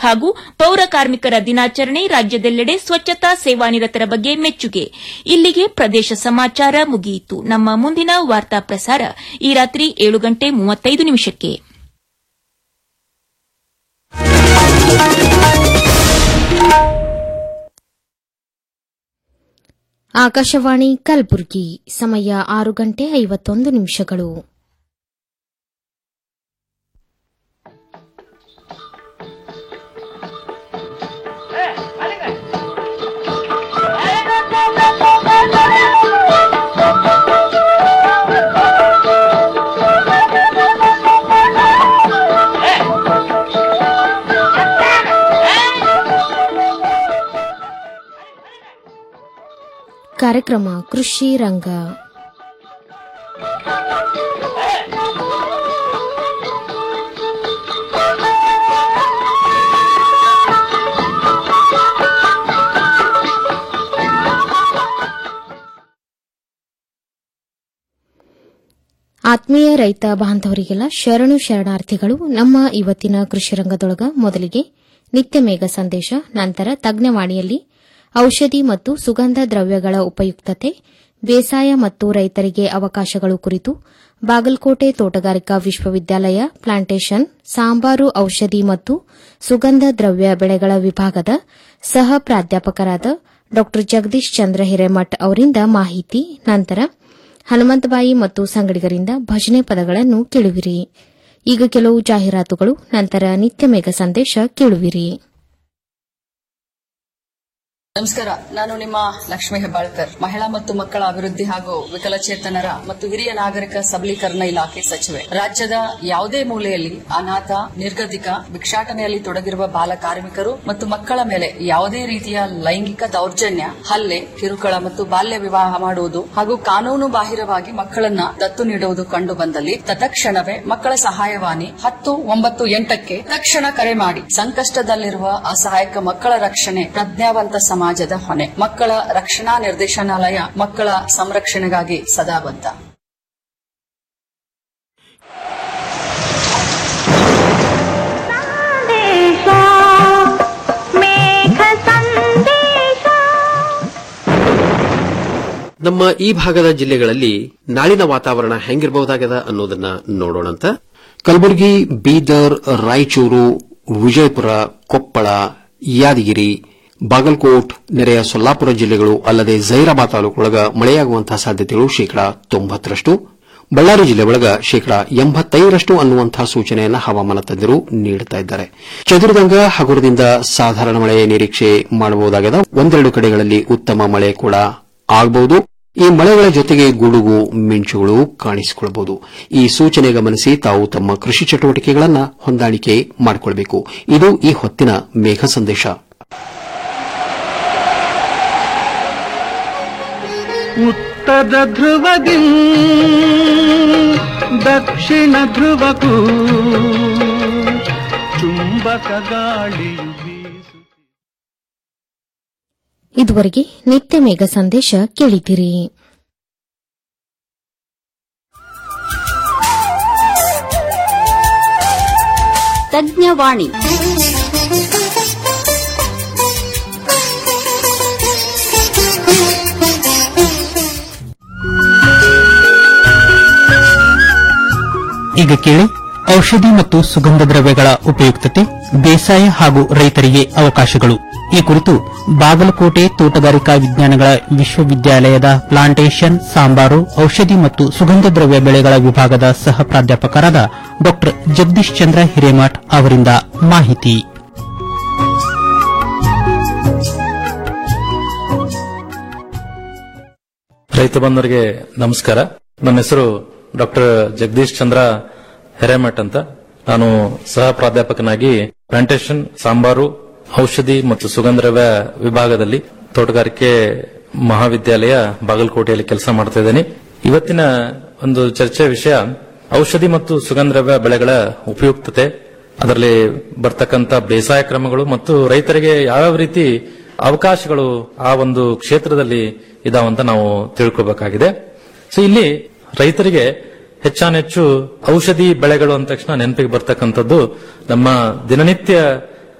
ಹಾಗೂ ಪೌರ ಕಾರ್ಮಿಕರ ದಿನಾಚರಣೆ ರಾಜ್ಯದೆಲ್ಲೆಡೆ ಸ್ವಚ್ಛತಾ ಸೇವಾನಿರತರ ಬಗ್ಗೆ ಮೆಚ್ಚುಗೆ ಇಲ್ಲಿಗೆ ಪ್ರದೇಶ ಸಮಾಚಾರ ಮುಗಿಯಿತು ನಮ್ಮ ಮುಂದಿನ ವಾರ್ತಾ ಪ್ರಸಾರ ಈ ರಾತ್ರಿ ಏಳು ಗಂಟೆ ಮೂವತ್ತೈದು ನಿಮಿಷಕ್ಕೆ ಆಕಾಶವಾಣಿ ಕಲಬುರಗಿ ಸಮಯ ಆರು ಗಂಟೆ ಐವತ್ತೊಂದು ನಿಮಿಷಗಳು ಕಾರ್ಯಕ್ರಮ ಕೃಷಿ ರಂಗ ಆತ್ಮೀಯ ರೈತ ಬಾಂಧವರಿಗೆಲ್ಲ ಶರಣು ಶರಣಾರ್ಥಿಗಳು ನಮ್ಮ ಇವತ್ತಿನ ಕೃಷಿ ರಂಗದೊಳಗ ಮೊದಲಿಗೆ ನಿತ್ಯ ಮೇಘ ಸಂದೇಶ ನಂತರ ತಜ್ಞವಾಣಿಯಲ್ಲಿ ಔಷಧಿ ಮತ್ತು ಸುಗಂಧ ದ್ರವ್ಯಗಳ ಉಪಯುಕ್ತತೆ ಬೇಸಾಯ ಮತ್ತು ರೈತರಿಗೆ ಅವಕಾಶಗಳು ಕುರಿತು ಬಾಗಲಕೋಟೆ ತೋಟಗಾರಿಕಾ ವಿಶ್ವವಿದ್ಯಾಲಯ ಪ್ಲಾಂಟೇಶನ್ ಸಾಂಬಾರು ಔಷಧಿ ಮತ್ತು ಸುಗಂಧ ದ್ರವ್ಯ ಬೆಳೆಗಳ ವಿಭಾಗದ ಸಹ ಪ್ರಾಧ್ಯಾಪಕರಾದ ಡಾ ಜಗದೀಶ್ ಚಂದ್ರ ಹಿರೇಮಠ್ ಅವರಿಂದ ಮಾಹಿತಿ ನಂತರ ಹನುಮಂತಬಾಯಿ ಮತ್ತು ಸಂಗಡಿಗರಿಂದ ಭಜನೆ ಪದಗಳನ್ನು ಕೇಳುವಿರಿ ಈಗ ಕೆಲವು ಜಾಹೀರಾತುಗಳು ನಂತರ ನಿತ್ಯ ಮೇಘ ಸಂದೇಶ ಕೇಳುವಿರಿ ನಮಸ್ಕಾರ ನಾನು ನಿಮ್ಮ ಲಕ್ಷ್ಮೀ ಹೆಬ್ಬಾಳ್ಕರ್ ಮಹಿಳಾ ಮತ್ತು ಮಕ್ಕಳ ಅಭಿವೃದ್ಧಿ ಹಾಗೂ ವಿಕಲಚೇತನರ ಮತ್ತು ಹಿರಿಯ ನಾಗರಿಕ ಸಬಲೀಕರಣ ಇಲಾಖೆ ಸಚಿವೆ ರಾಜ್ಯದ ಯಾವುದೇ ಮೂಲೆಯಲ್ಲಿ ಅನಾಥ ನಿರ್ಗತಿಕ ಭಿಕ್ಷಾಟನೆಯಲ್ಲಿ ತೊಡಗಿರುವ ಬಾಲ ಕಾರ್ಮಿಕರು ಮತ್ತು ಮಕ್ಕಳ ಮೇಲೆ ಯಾವುದೇ ರೀತಿಯ ಲೈಂಗಿಕ ದೌರ್ಜನ್ಯ ಹಲ್ಲೆ ಕಿರುಕುಳ ಮತ್ತು ಬಾಲ್ಯ ವಿವಾಹ ಮಾಡುವುದು ಹಾಗೂ ಕಾನೂನು ಬಾಹಿರವಾಗಿ ಮಕ್ಕಳನ್ನ ದತ್ತು ನೀಡುವುದು ಕಂಡು ಬಂದಲ್ಲಿ ತತ್ಕ್ಷಣವೇ ಮಕ್ಕಳ ಸಹಾಯವಾಣಿ ಹತ್ತು ಒಂಬತ್ತು ಎಂಟಕ್ಕೆ ತಕ್ಷಣ ಕರೆ ಮಾಡಿ ಸಂಕಷ್ಟದಲ್ಲಿರುವ ಅಸಹಾಯಕ ಮಕ್ಕಳ ರಕ್ಷಣೆ ಪ್ರಜ್ಞಾವಂತ ಸಮಾಜದ ಹೊಣೆ ಮಕ್ಕಳ ರಕ್ಷಣಾ ನಿರ್ದೇಶನಾಲಯ ಮಕ್ಕಳ ಸಂರಕ್ಷಣೆಗಾಗಿ ಸದಾ ಬದ್ಧ ನಮ್ಮ ಈ ಭಾಗದ ಜಿಲ್ಲೆಗಳಲ್ಲಿ ನಾಳಿನ ವಾತಾವರಣ ಹೆಂಗಿರಬಹುದಾಗದ ಅನ್ನೋದನ್ನ ನೋಡೋಣಂತ ಕಲಬುರಗಿ ಬೀದರ್ ರಾಯಚೂರು ವಿಜಯಪುರ ಕೊಪ್ಪಳ ಯಾದಗಿರಿ ಬಾಗಲಕೋಟ್ ನೆರೆಯ ಸೊಲ್ಲಾಪುರ ಜಿಲ್ಲೆಗಳು ಅಲ್ಲದೆ ಜೈರಾಬಾದ್ ತಾಲೂಕೊಳಗ ಮಳೆಯಾಗುವಂತಹ ಸಾಧ್ಯತೆಗಳು ಶೇಕಡಾ ತೊಂಬತ್ತರಷ್ಟು ಬಳ್ಳಾರಿ ಜಿಲ್ಲೆ ಒಳಗ ಶೇಕಡಾ ಎಂಬತ್ತೈದರಷ್ಟು ಅನ್ನುವಂತಹ ಸೂಚನೆಯನ್ನು ಹವಾಮಾನ ತಜ್ಞರು ನೀಡುತ್ತಾ ಇದ್ದಾರೆ ಚದುರಿದಂಗ ಹಗುರದಿಂದ ಸಾಧಾರಣ ಮಳೆ ನಿರೀಕ್ಷೆ ಮಾಡಬಹುದಾಗದ ಒಂದೆರಡು ಕಡೆಗಳಲ್ಲಿ ಉತ್ತಮ ಮಳೆ ಕೂಡ ಆಗಬಹುದು ಈ ಮಳೆಗಳ ಜೊತೆಗೆ ಗುಡುಗು ಮಿಂಚುಗಳು ಕಾಣಿಸಿಕೊಳ್ಳಬಹುದು ಈ ಸೂಚನೆ ಗಮನಿಸಿ ತಾವು ತಮ್ಮ ಕೃಷಿ ಚಟುವಟಿಕೆಗಳನ್ನು ಹೊಂದಾಣಿಕೆ ಮಾಡಿಕೊಳ್ಳಬೇಕು ಇದು ಈ ಹೊತ್ತಿನ ಮೇಘ ಸಂದೇಶ ಉತ್ತರ ಧ್ರುವದಿ ದಕ್ಷಿಣ ಧ್ರುವಕ್ಕೂ ಚುಂಬಕ ಗಾಳಿಯು ಬೀಸು ಇದುವರೆಗೆ ನಿತ್ಯ ಮೇಘ ಸಂದೇಶ ಕೇಳಿದಿರಿ ತಜ್ಞವಾಣಿ ಈಗ ಕೇಳಿ ಔಷಧಿ ಮತ್ತು ಸುಗಂಧ ದ್ರವ್ಯಗಳ ಉಪಯುಕ್ತತೆ ಬೇಸಾಯ ಹಾಗೂ ರೈತರಿಗೆ ಅವಕಾಶಗಳು ಈ ಕುರಿತು ಬಾಗಲಕೋಟೆ ತೋಟಗಾರಿಕಾ ವಿಜ್ಞಾನಗಳ ವಿಶ್ವವಿದ್ಯಾಲಯದ ಪ್ಲಾಂಟೇಶನ್ ಸಾಂಬಾರು ಔಷಧಿ ಮತ್ತು ಸುಗಂಧ ದ್ರವ್ಯ ಬೆಳೆಗಳ ವಿಭಾಗದ ಸಹ ಪ್ರಾಧ್ಯಾಪಕರಾದ ಡಾ ಜಗದೀಶ್ ಚಂದ್ರ ಹಿರೇಮಠ್ ಅವರಿಂದ ಮಾಹಿತಿ ರೈತ ಬಂಧುವರಿಗೆ ನಮಸ್ಕಾರ ನನ್ನ ಹೆಸರು ಡಾಕ್ಟರ್ ಜಗದೀಶ್ ಚಂದ್ರ ಹಿರೇಮಠ್ ಅಂತ ನಾನು ಸಹ ಪ್ರಾಧ್ಯಾಪಕನಾಗಿ ಪ್ಲಾಂಟೇಶನ್ ಸಾಂಬಾರು ಔಷಧಿ ಮತ್ತು ಸುಗಂಧದ್ರವ್ಯ ವಿಭಾಗದಲ್ಲಿ ತೋಟಗಾರಿಕೆ ಮಹಾವಿದ್ಯಾಲಯ ಬಾಗಲಕೋಟೆಯಲ್ಲಿ ಕೆಲಸ ಮಾಡ್ತಾ ಇದ್ದೇನೆ ಇವತ್ತಿನ ಒಂದು ಚರ್ಚೆಯ ವಿಷಯ ಔಷಧಿ ಮತ್ತು ಸುಗಂಧದ್ರವ್ಯ ಬೆಳೆಗಳ ಉಪಯುಕ್ತತೆ ಅದರಲ್ಲಿ ಬರ್ತಕ್ಕಂತ ಬೇಸಾಯ ಕ್ರಮಗಳು ಮತ್ತು ರೈತರಿಗೆ ಯಾವ್ಯಾವ ರೀತಿ ಅವಕಾಶಗಳು ಆ ಒಂದು ಕ್ಷೇತ್ರದಲ್ಲಿ ಇದಾವಂತ ನಾವು ತಿಳ್ಕೋಬೇಕಾಗಿದೆ ಸೊ ಇಲ್ಲಿ ರೈತರಿಗೆ ಹೆಚ್ಚಾನೆಚ್ಚು ಔಷಧಿ ಬೆಳೆಗಳು ಅಂದ ತಕ್ಷಣ ನೆನಪಿಗೆ ಬರ್ತಕ್ಕಂಥದ್ದು ನಮ್ಮ ದಿನನಿತ್ಯ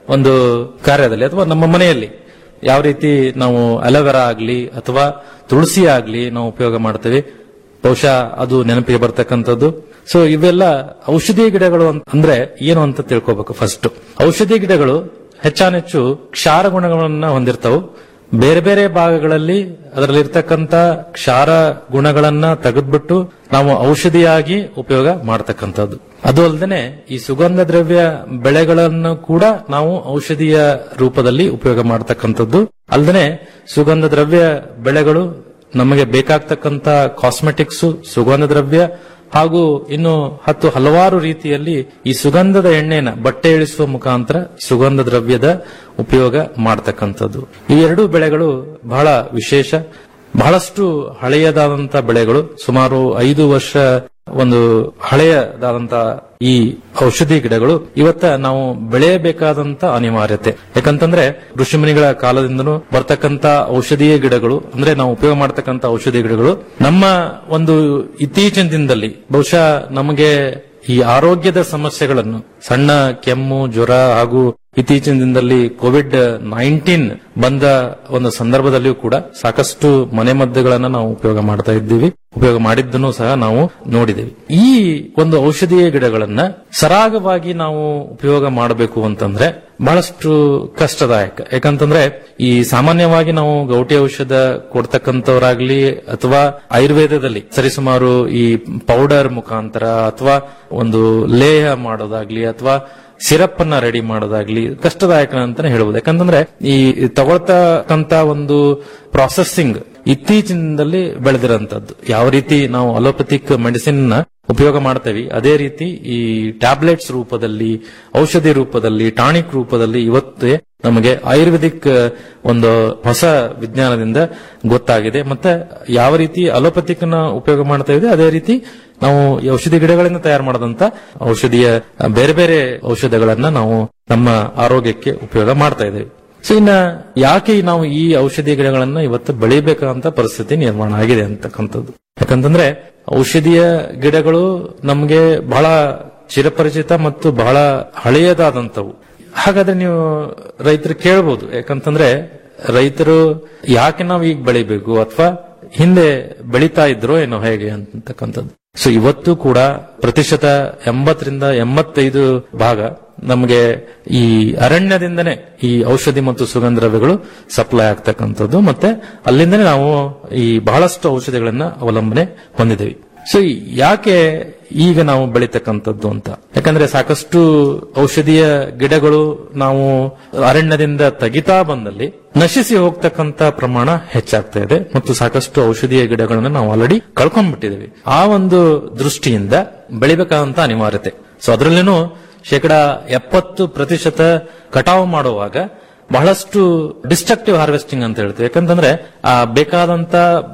ಒಂದು ಕಾರ್ಯದಲ್ಲಿ ಅಥವಾ ನಮ್ಮ ಮನೆಯಲ್ಲಿ ಯಾವ ರೀತಿ ನಾವು ಅಲೋವೆರಾ ಆಗ್ಲಿ ಅಥವಾ ತುಳಸಿ ಆಗ್ಲಿ ನಾವು ಉಪಯೋಗ ಮಾಡ್ತೇವೆ ಬಹುಶಃ ಅದು ನೆನಪಿಗೆ ಬರ್ತಕ್ಕಂಥದ್ದು ಸೊ ಇವೆಲ್ಲ ಔಷಧಿ ಗಿಡಗಳು ಅಂತ- ಅಂದ್ರೆ ಏನು ಅಂತ ತಿಳ್ಕೊಬೇಕು ಫಸ್ಟ್ ಔಷಧಿ ಗಿಡಗಳು ಹೆಚ್ಚಾನೆಚ್ಚು ಕ್ಷಾರ ಗುಣಗಳನ್ನ ಹೊಂದಿರ್ತಾವು ಬೇರೆ ಬೇರೆ ಭಾಗಗಳಲ್ಲಿ ಅದರಲ್ಲಿರ್ತಕ್ಕಂಥ ಕ್ಷಾರ ಗುಣಗಳನ್ನ ತೆಗೆದ್ಬಿಟ್ಟು ನಾವು ಔಷಧಿಯಾಗಿ ಉಪಯೋಗ ಮಾಡತಕ್ಕಂಥದ್ದು ಅದು ಅಲ್ಲದೆ ಈ ಸುಗಂಧ ದ್ರವ್ಯ ಬೆಳೆಗಳನ್ನು ಕೂಡ ನಾವು ಔಷಧಿಯ ರೂಪದಲ್ಲಿ ಉಪಯೋಗ ಮಾಡತಕ್ಕಂಥದ್ದು ಅಲ್ಲದೆ ಸುಗಂಧ ದ್ರವ್ಯ ಬೆಳೆಗಳು ನಮಗೆ ಬೇಕಾಗ್ತಕ್ಕಂಥ ಕಾಸ್ಮೆಟಿಕ್ಸ್ ಸುಗಂಧ ದ್ರವ್ಯ ಹಾಗೂ ಇನ್ನು ಹತ್ತು ಹಲವಾರು ರೀತಿಯಲ್ಲಿ ಈ ಸುಗಂಧದ ಎಣ್ಣೆನ ಬಟ್ಟೆ ಇಳಿಸುವ ಮುಖಾಂತರ ಸುಗಂಧ ದ್ರವ್ಯದ ಉಪಯೋಗ ಮಾಡತಕ್ಕಂಥದ್ದು ಈ ಎರಡೂ ಬೆಳೆಗಳು ಬಹಳ ವಿಶೇಷ ಬಹಳಷ್ಟು ಹಳೆಯದಾದಂತ ಬೆಳೆಗಳು ಸುಮಾರು ಐದು ವರ್ಷ ಒಂದು ಹಳೆಯದಾದಂತ ಈ ಔಷಧಿ ಗಿಡಗಳು ಇವತ್ತ ನಾವು ಬೆಳೆಯಬೇಕಾದಂತ ಅನಿವಾರ್ಯತೆ ಯಾಕಂತಂದ್ರೆ ಋಷಿಮುನಿಗಳ ಕಾಲದಿಂದನೂ ಬರ್ತಕ್ಕಂತ ಔಷಧೀಯ ಗಿಡಗಳು ಅಂದ್ರೆ ನಾವು ಉಪಯೋಗ ಮಾಡತಕ್ಕಂತ ಔಷಧಿ ಗಿಡಗಳು ನಮ್ಮ ಒಂದು ಇತ್ತೀಚಿನ ದಿನದಲ್ಲಿ ಬಹುಶಃ ನಮಗೆ ಈ ಆರೋಗ್ಯದ ಸಮಸ್ಯೆಗಳನ್ನು ಸಣ್ಣ ಕೆಮ್ಮು ಜ್ವರ ಹಾಗೂ ಇತ್ತೀಚಿನ ದಿನದಲ್ಲಿ ಕೋವಿಡ್ ನೈನ್ಟೀನ್ ಬಂದ ಒಂದು ಸಂದರ್ಭದಲ್ಲಿಯೂ ಕೂಡ ಸಾಕಷ್ಟು ಮನೆಮದ್ದುಗಳನ್ನ ನಾವು ಉಪಯೋಗ ಮಾಡ್ತಾ ಇದ್ದೀವಿ ಉಪಯೋಗ ಮಾಡಿದ್ದನ್ನು ಸಹ ನಾವು ನೋಡಿದ್ದೇವೆ ಈ ಒಂದು ಔಷಧೀಯ ಗಿಡಗಳನ್ನ ಸರಾಗವಾಗಿ ನಾವು ಉಪಯೋಗ ಮಾಡಬೇಕು ಅಂತಂದ್ರೆ ಬಹಳಷ್ಟು ಕಷ್ಟದಾಯಕ ಯಾಕಂತಂದ್ರೆ ಈ ಸಾಮಾನ್ಯವಾಗಿ ನಾವು ಗೌಟಿ ಔಷಧ ಕೊಡ್ತಕ್ಕಂಥವ್ರಾಗ್ಲಿ ಅಥವಾ ಆಯುರ್ವೇದದಲ್ಲಿ ಸರಿಸುಮಾರು ಈ ಪೌಡರ್ ಮುಖಾಂತರ ಅಥವಾ ಒಂದು ಲೇಹ ಮಾಡೋದಾಗ್ಲಿ ಅಥವಾ ಸಿರಪ್ ಅನ್ನ ರೆಡಿ ಮಾಡೋದಾಗ್ಲಿ ಕಷ್ಟದಾಯಕ ಅಂತಾನೆ ಹೇಳ್ಬೋದು ಯಾಕಂತಂದ್ರೆ ಈ ತಗೊಳ್ತಕ್ಕಂತ ಒಂದು ಪ್ರಾಸೆಸಿಂಗ್ ಇತ್ತೀಚಿನದಲ್ಲಿ ಬೆಳೆದಿರೋಂಥದ್ದು ಯಾವ ರೀತಿ ನಾವು ಅಲೋಪತಿಕ್ ಮೆಡಿಸಿನ್ ನ ಉಪಯೋಗ ಮಾಡ್ತೇವೆ ಅದೇ ರೀತಿ ಈ ಟ್ಯಾಬ್ಲೆಟ್ಸ್ ರೂಪದಲ್ಲಿ ಔಷಧಿ ರೂಪದಲ್ಲಿ ಟಾನಿಕ್ ರೂಪದಲ್ಲಿ ಇವತ್ತೇ ನಮಗೆ ಆಯುರ್ವೇದಿಕ್ ಒಂದು ಹೊಸ ವಿಜ್ಞಾನದಿಂದ ಗೊತ್ತಾಗಿದೆ ಮತ್ತೆ ಯಾವ ರೀತಿ ಅಲೋಪತಿಕ್ ನ ಉಪಯೋಗ ಮಾಡ್ತಾ ಇದೆ ಅದೇ ರೀತಿ ನಾವು ಈ ಔಷಧಿ ಗಿಡಗಳಿಂದ ತಯಾರು ಮಾಡದಂತ ಔಷಧಿಯ ಬೇರೆ ಬೇರೆ ಔಷಧಗಳನ್ನ ನಾವು ನಮ್ಮ ಆರೋಗ್ಯಕ್ಕೆ ಉಪಯೋಗ ಮಾಡ್ತಾ ಇದ್ದೇವೆ ಸೊ ಇನ್ನ ಯಾಕೆ ನಾವು ಈ ಔಷಧಿ ಗಿಡಗಳನ್ನ ಇವತ್ತು ಬೆಳಿಬೇಕಂತ ಪರಿಸ್ಥಿತಿ ನಿರ್ಮಾಣ ಆಗಿದೆ ಅಂತಕ್ಕಂಥದ್ದು ಯಾಕಂತಂದ್ರೆ ಔಷಧಿಯ ಗಿಡಗಳು ನಮಗೆ ಬಹಳ ಚಿರಪರಿಚಿತ ಮತ್ತು ಬಹಳ ಹಳೆಯದಾದಂತವು ಹಾಗಾದ್ರೆ ನೀವು ರೈತರು ಕೇಳ್ಬೋದು ಯಾಕಂತಂದ್ರೆ ರೈತರು ಯಾಕೆ ನಾವು ಈಗ ಬೆಳಿಬೇಕು ಅಥವಾ ಹಿಂದೆ ಬೆಳಿತಾ ಇದ್ರು ಏನೋ ಹೇಗೆ ಅಂತಕ್ಕಂಥದ್ದು ಸೊ ಇವತ್ತು ಕೂಡ ಪ್ರತಿಶತ ಎಂಬತ್ತರಿಂದ ಎಂಬತ್ತೈದು ಭಾಗ ನಮಗೆ ಈ ಅರಣ್ಯದಿಂದನೇ ಈ ಔಷಧಿ ಮತ್ತು ಸುಗಂಧ ದ್ರವ್ಯಗಳು ಸಪ್ಲೈ ಆಗ್ತಕ್ಕಂಥದ್ದು ಮತ್ತೆ ಅಲ್ಲಿಂದನೇ ನಾವು ಈ ಬಹಳಷ್ಟು ಔಷಧಿಗಳನ್ನ ಅವಲಂಬನೆ ಹೊಂದಿದ್ದೇವೆ ಸೊ ಯಾಕೆ ಈಗ ನಾವು ಬೆಳಿತಕ್ಕಂಥದ್ದು ಅಂತ ಯಾಕಂದ್ರೆ ಸಾಕಷ್ಟು ಔಷಧೀಯ ಗಿಡಗಳು ನಾವು ಅರಣ್ಯದಿಂದ ತೆಗಿತಾ ಬಂದಲ್ಲಿ ನಶಿಸಿ ಹೋಗ್ತಕ್ಕಂತ ಪ್ರಮಾಣ ಹೆಚ್ಚಾಗ್ತಾ ಇದೆ ಮತ್ತು ಸಾಕಷ್ಟು ಔಷಧೀಯ ಗಿಡಗಳನ್ನ ನಾವು ಆಲ್ರೆಡಿ ಕಳ್ಕೊಂಡ್ಬಿಟ್ಟಿದ್ದೇವೆ ಆ ಒಂದು ದೃಷ್ಟಿಯಿಂದ ಬೆಳಿಬೇಕಾದಂತ ಅನಿವಾರ್ಯತೆ ಸೊ ಅದರಲ್ಲೇನು ಶೇಕಡ ಎಪ್ಪತ್ತು ಪ್ರತಿಶತ ಕಟಾವು ಮಾಡುವಾಗ ಬಹಳಷ್ಟು ಡಿಸ್ಟ್ರಕ್ಟಿವ್ ಹಾರ್ವೆಸ್ಟಿಂಗ್ ಅಂತ ಹೇಳ್ತೀವಿ ಯಾಕಂತಂದ್ರೆ ಆ ಬೇಕಾದಂತ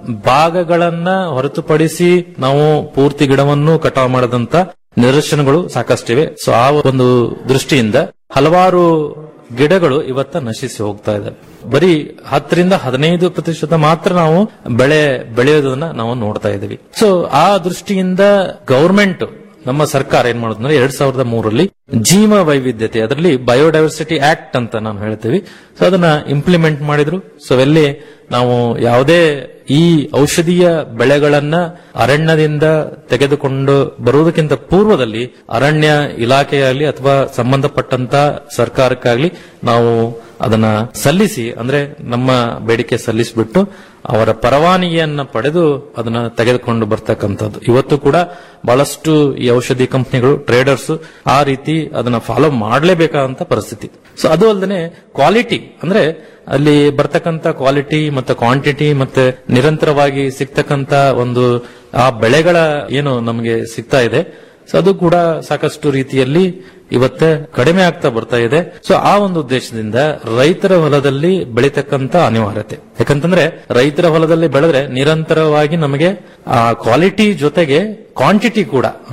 ಭಾಗಗಳನ್ನ ಹೊರತುಪಡಿಸಿ ನಾವು ಪೂರ್ತಿ ಗಿಡವನ್ನು ಕಟಾವು ಮಾಡದಂತ ನಿದರ್ಶನಗಳು ಸಾಕಷ್ಟಿವೆ ಸೊ ಆ ಒಂದು ದೃಷ್ಟಿಯಿಂದ ಹಲವಾರು ಗಿಡಗಳು ಇವತ್ತ ನಶಿಸಿ ಹೋಗ್ತಾ ಇದ್ದಾವೆ ಬರೀ ಹತ್ತರಿಂದ ಹದಿನೈದು ಪ್ರತಿಶತ ಮಾತ್ರ ನಾವು ಬೆಳೆ ಬೆಳೆಯೋದನ್ನ ನಾವು ನೋಡ್ತಾ ಇದ್ದೀವಿ ಸೊ ಆ ದೃಷ್ಟಿಯಿಂದ ಗೌರ್ಮೆಂಟ್ ನಮ್ಮ ಸರ್ಕಾರ ಏನ್ ಮಾಡೋದಂದ್ರೆ ಎರಡ್ ಸಾವಿರದ ಮೂರರಲ್ಲಿ ಜೀವ ವೈವಿಧ್ಯತೆ ಅದರಲ್ಲಿ ಬಯೋಡೈವರ್ಸಿಟಿ ಆಕ್ಟ್ ಅಂತ ನಾವು ಹೇಳ್ತೀವಿ ಸೊ ಅದನ್ನ ಇಂಪ್ಲಿಮೆಂಟ್ ಮಾಡಿದ್ರು ಸೊ ಅಲ್ಲಿ ನಾವು ಯಾವುದೇ ಈ ಔಷಧೀಯ ಬೆಳೆಗಳನ್ನ ಅರಣ್ಯದಿಂದ ತೆಗೆದುಕೊಂಡು ಬರುವುದಕ್ಕಿಂತ ಪೂರ್ವದಲ್ಲಿ ಅರಣ್ಯ ಇಲಾಖೆಯಾಗಲಿ ಅಥವಾ ಸಂಬಂಧಪಟ್ಟಂತ ಸರ್ಕಾರಕ್ಕಾಗ್ಲಿ ನಾವು ಅದನ್ನ ಸಲ್ಲಿಸಿ ಅಂದ್ರೆ ನಮ್ಮ ಬೇಡಿಕೆ ಸಲ್ಲಿಸಿಬಿಟ್ಟು ಅವರ ಪರವಾನಗಿಯನ್ನ ಪಡೆದು ಅದನ್ನ ತೆಗೆದುಕೊಂಡು ಬರ್ತಕ್ಕಂಥದ್ದು ಇವತ್ತು ಕೂಡ ಬಹಳಷ್ಟು ಈ ಔಷಧಿ ಕಂಪನಿಗಳು ಟ್ರೇಡರ್ಸ್ ಆ ರೀತಿ ಅದನ್ನ ಫಾಲೋ ಮಾಡಲೇಬೇಕಾದಂತ ಪರಿಸ್ಥಿತಿ ಸೊ ಅದು ಅಲ್ಲದೆ ಕ್ವಾಲಿಟಿ ಅಂದ್ರೆ ಅಲ್ಲಿ ಬರ್ತಕ್ಕಂತ ಕ್ವಾಲಿಟಿ ಮತ್ತೆ ಕ್ವಾಂಟಿಟಿ ಮತ್ತೆ ನಿರಂತರವಾಗಿ ಸಿಗ್ತಕ್ಕಂತ ಒಂದು ಆ ಬೆಳೆಗಳ ಏನು ನಮಗೆ ಸಿಗ್ತಾ ಇದೆ ಸೊ ಅದು ಕೂಡ ಸಾಕಷ್ಟು ರೀತಿಯಲ್ಲಿ ಇವತ್ತೆ ಕಡಿಮೆ ಆಗ್ತಾ ಬರ್ತಾ ಇದೆ ಸೊ ಆ ಒಂದು ಉದ್ದೇಶದಿಂದ ರೈತರ ಹೊಲದಲ್ಲಿ ಬೆಳಿತಕ್ಕಂತ ಅನಿವಾರ್ಯತೆ ಯಾಕಂತಂದ್ರೆ ರೈತರ ಹೊಲದಲ್ಲಿ ಬೆಳೆದ್ರೆ ನಿರಂತರವಾಗಿ ನಮಗೆ ಆ ಕ್ವಾಲಿಟಿ ಜೊತೆಗೆ ಕ್ವಾಂಟಿಟಿ ಕೂಡ ಅಂದ್ರೆ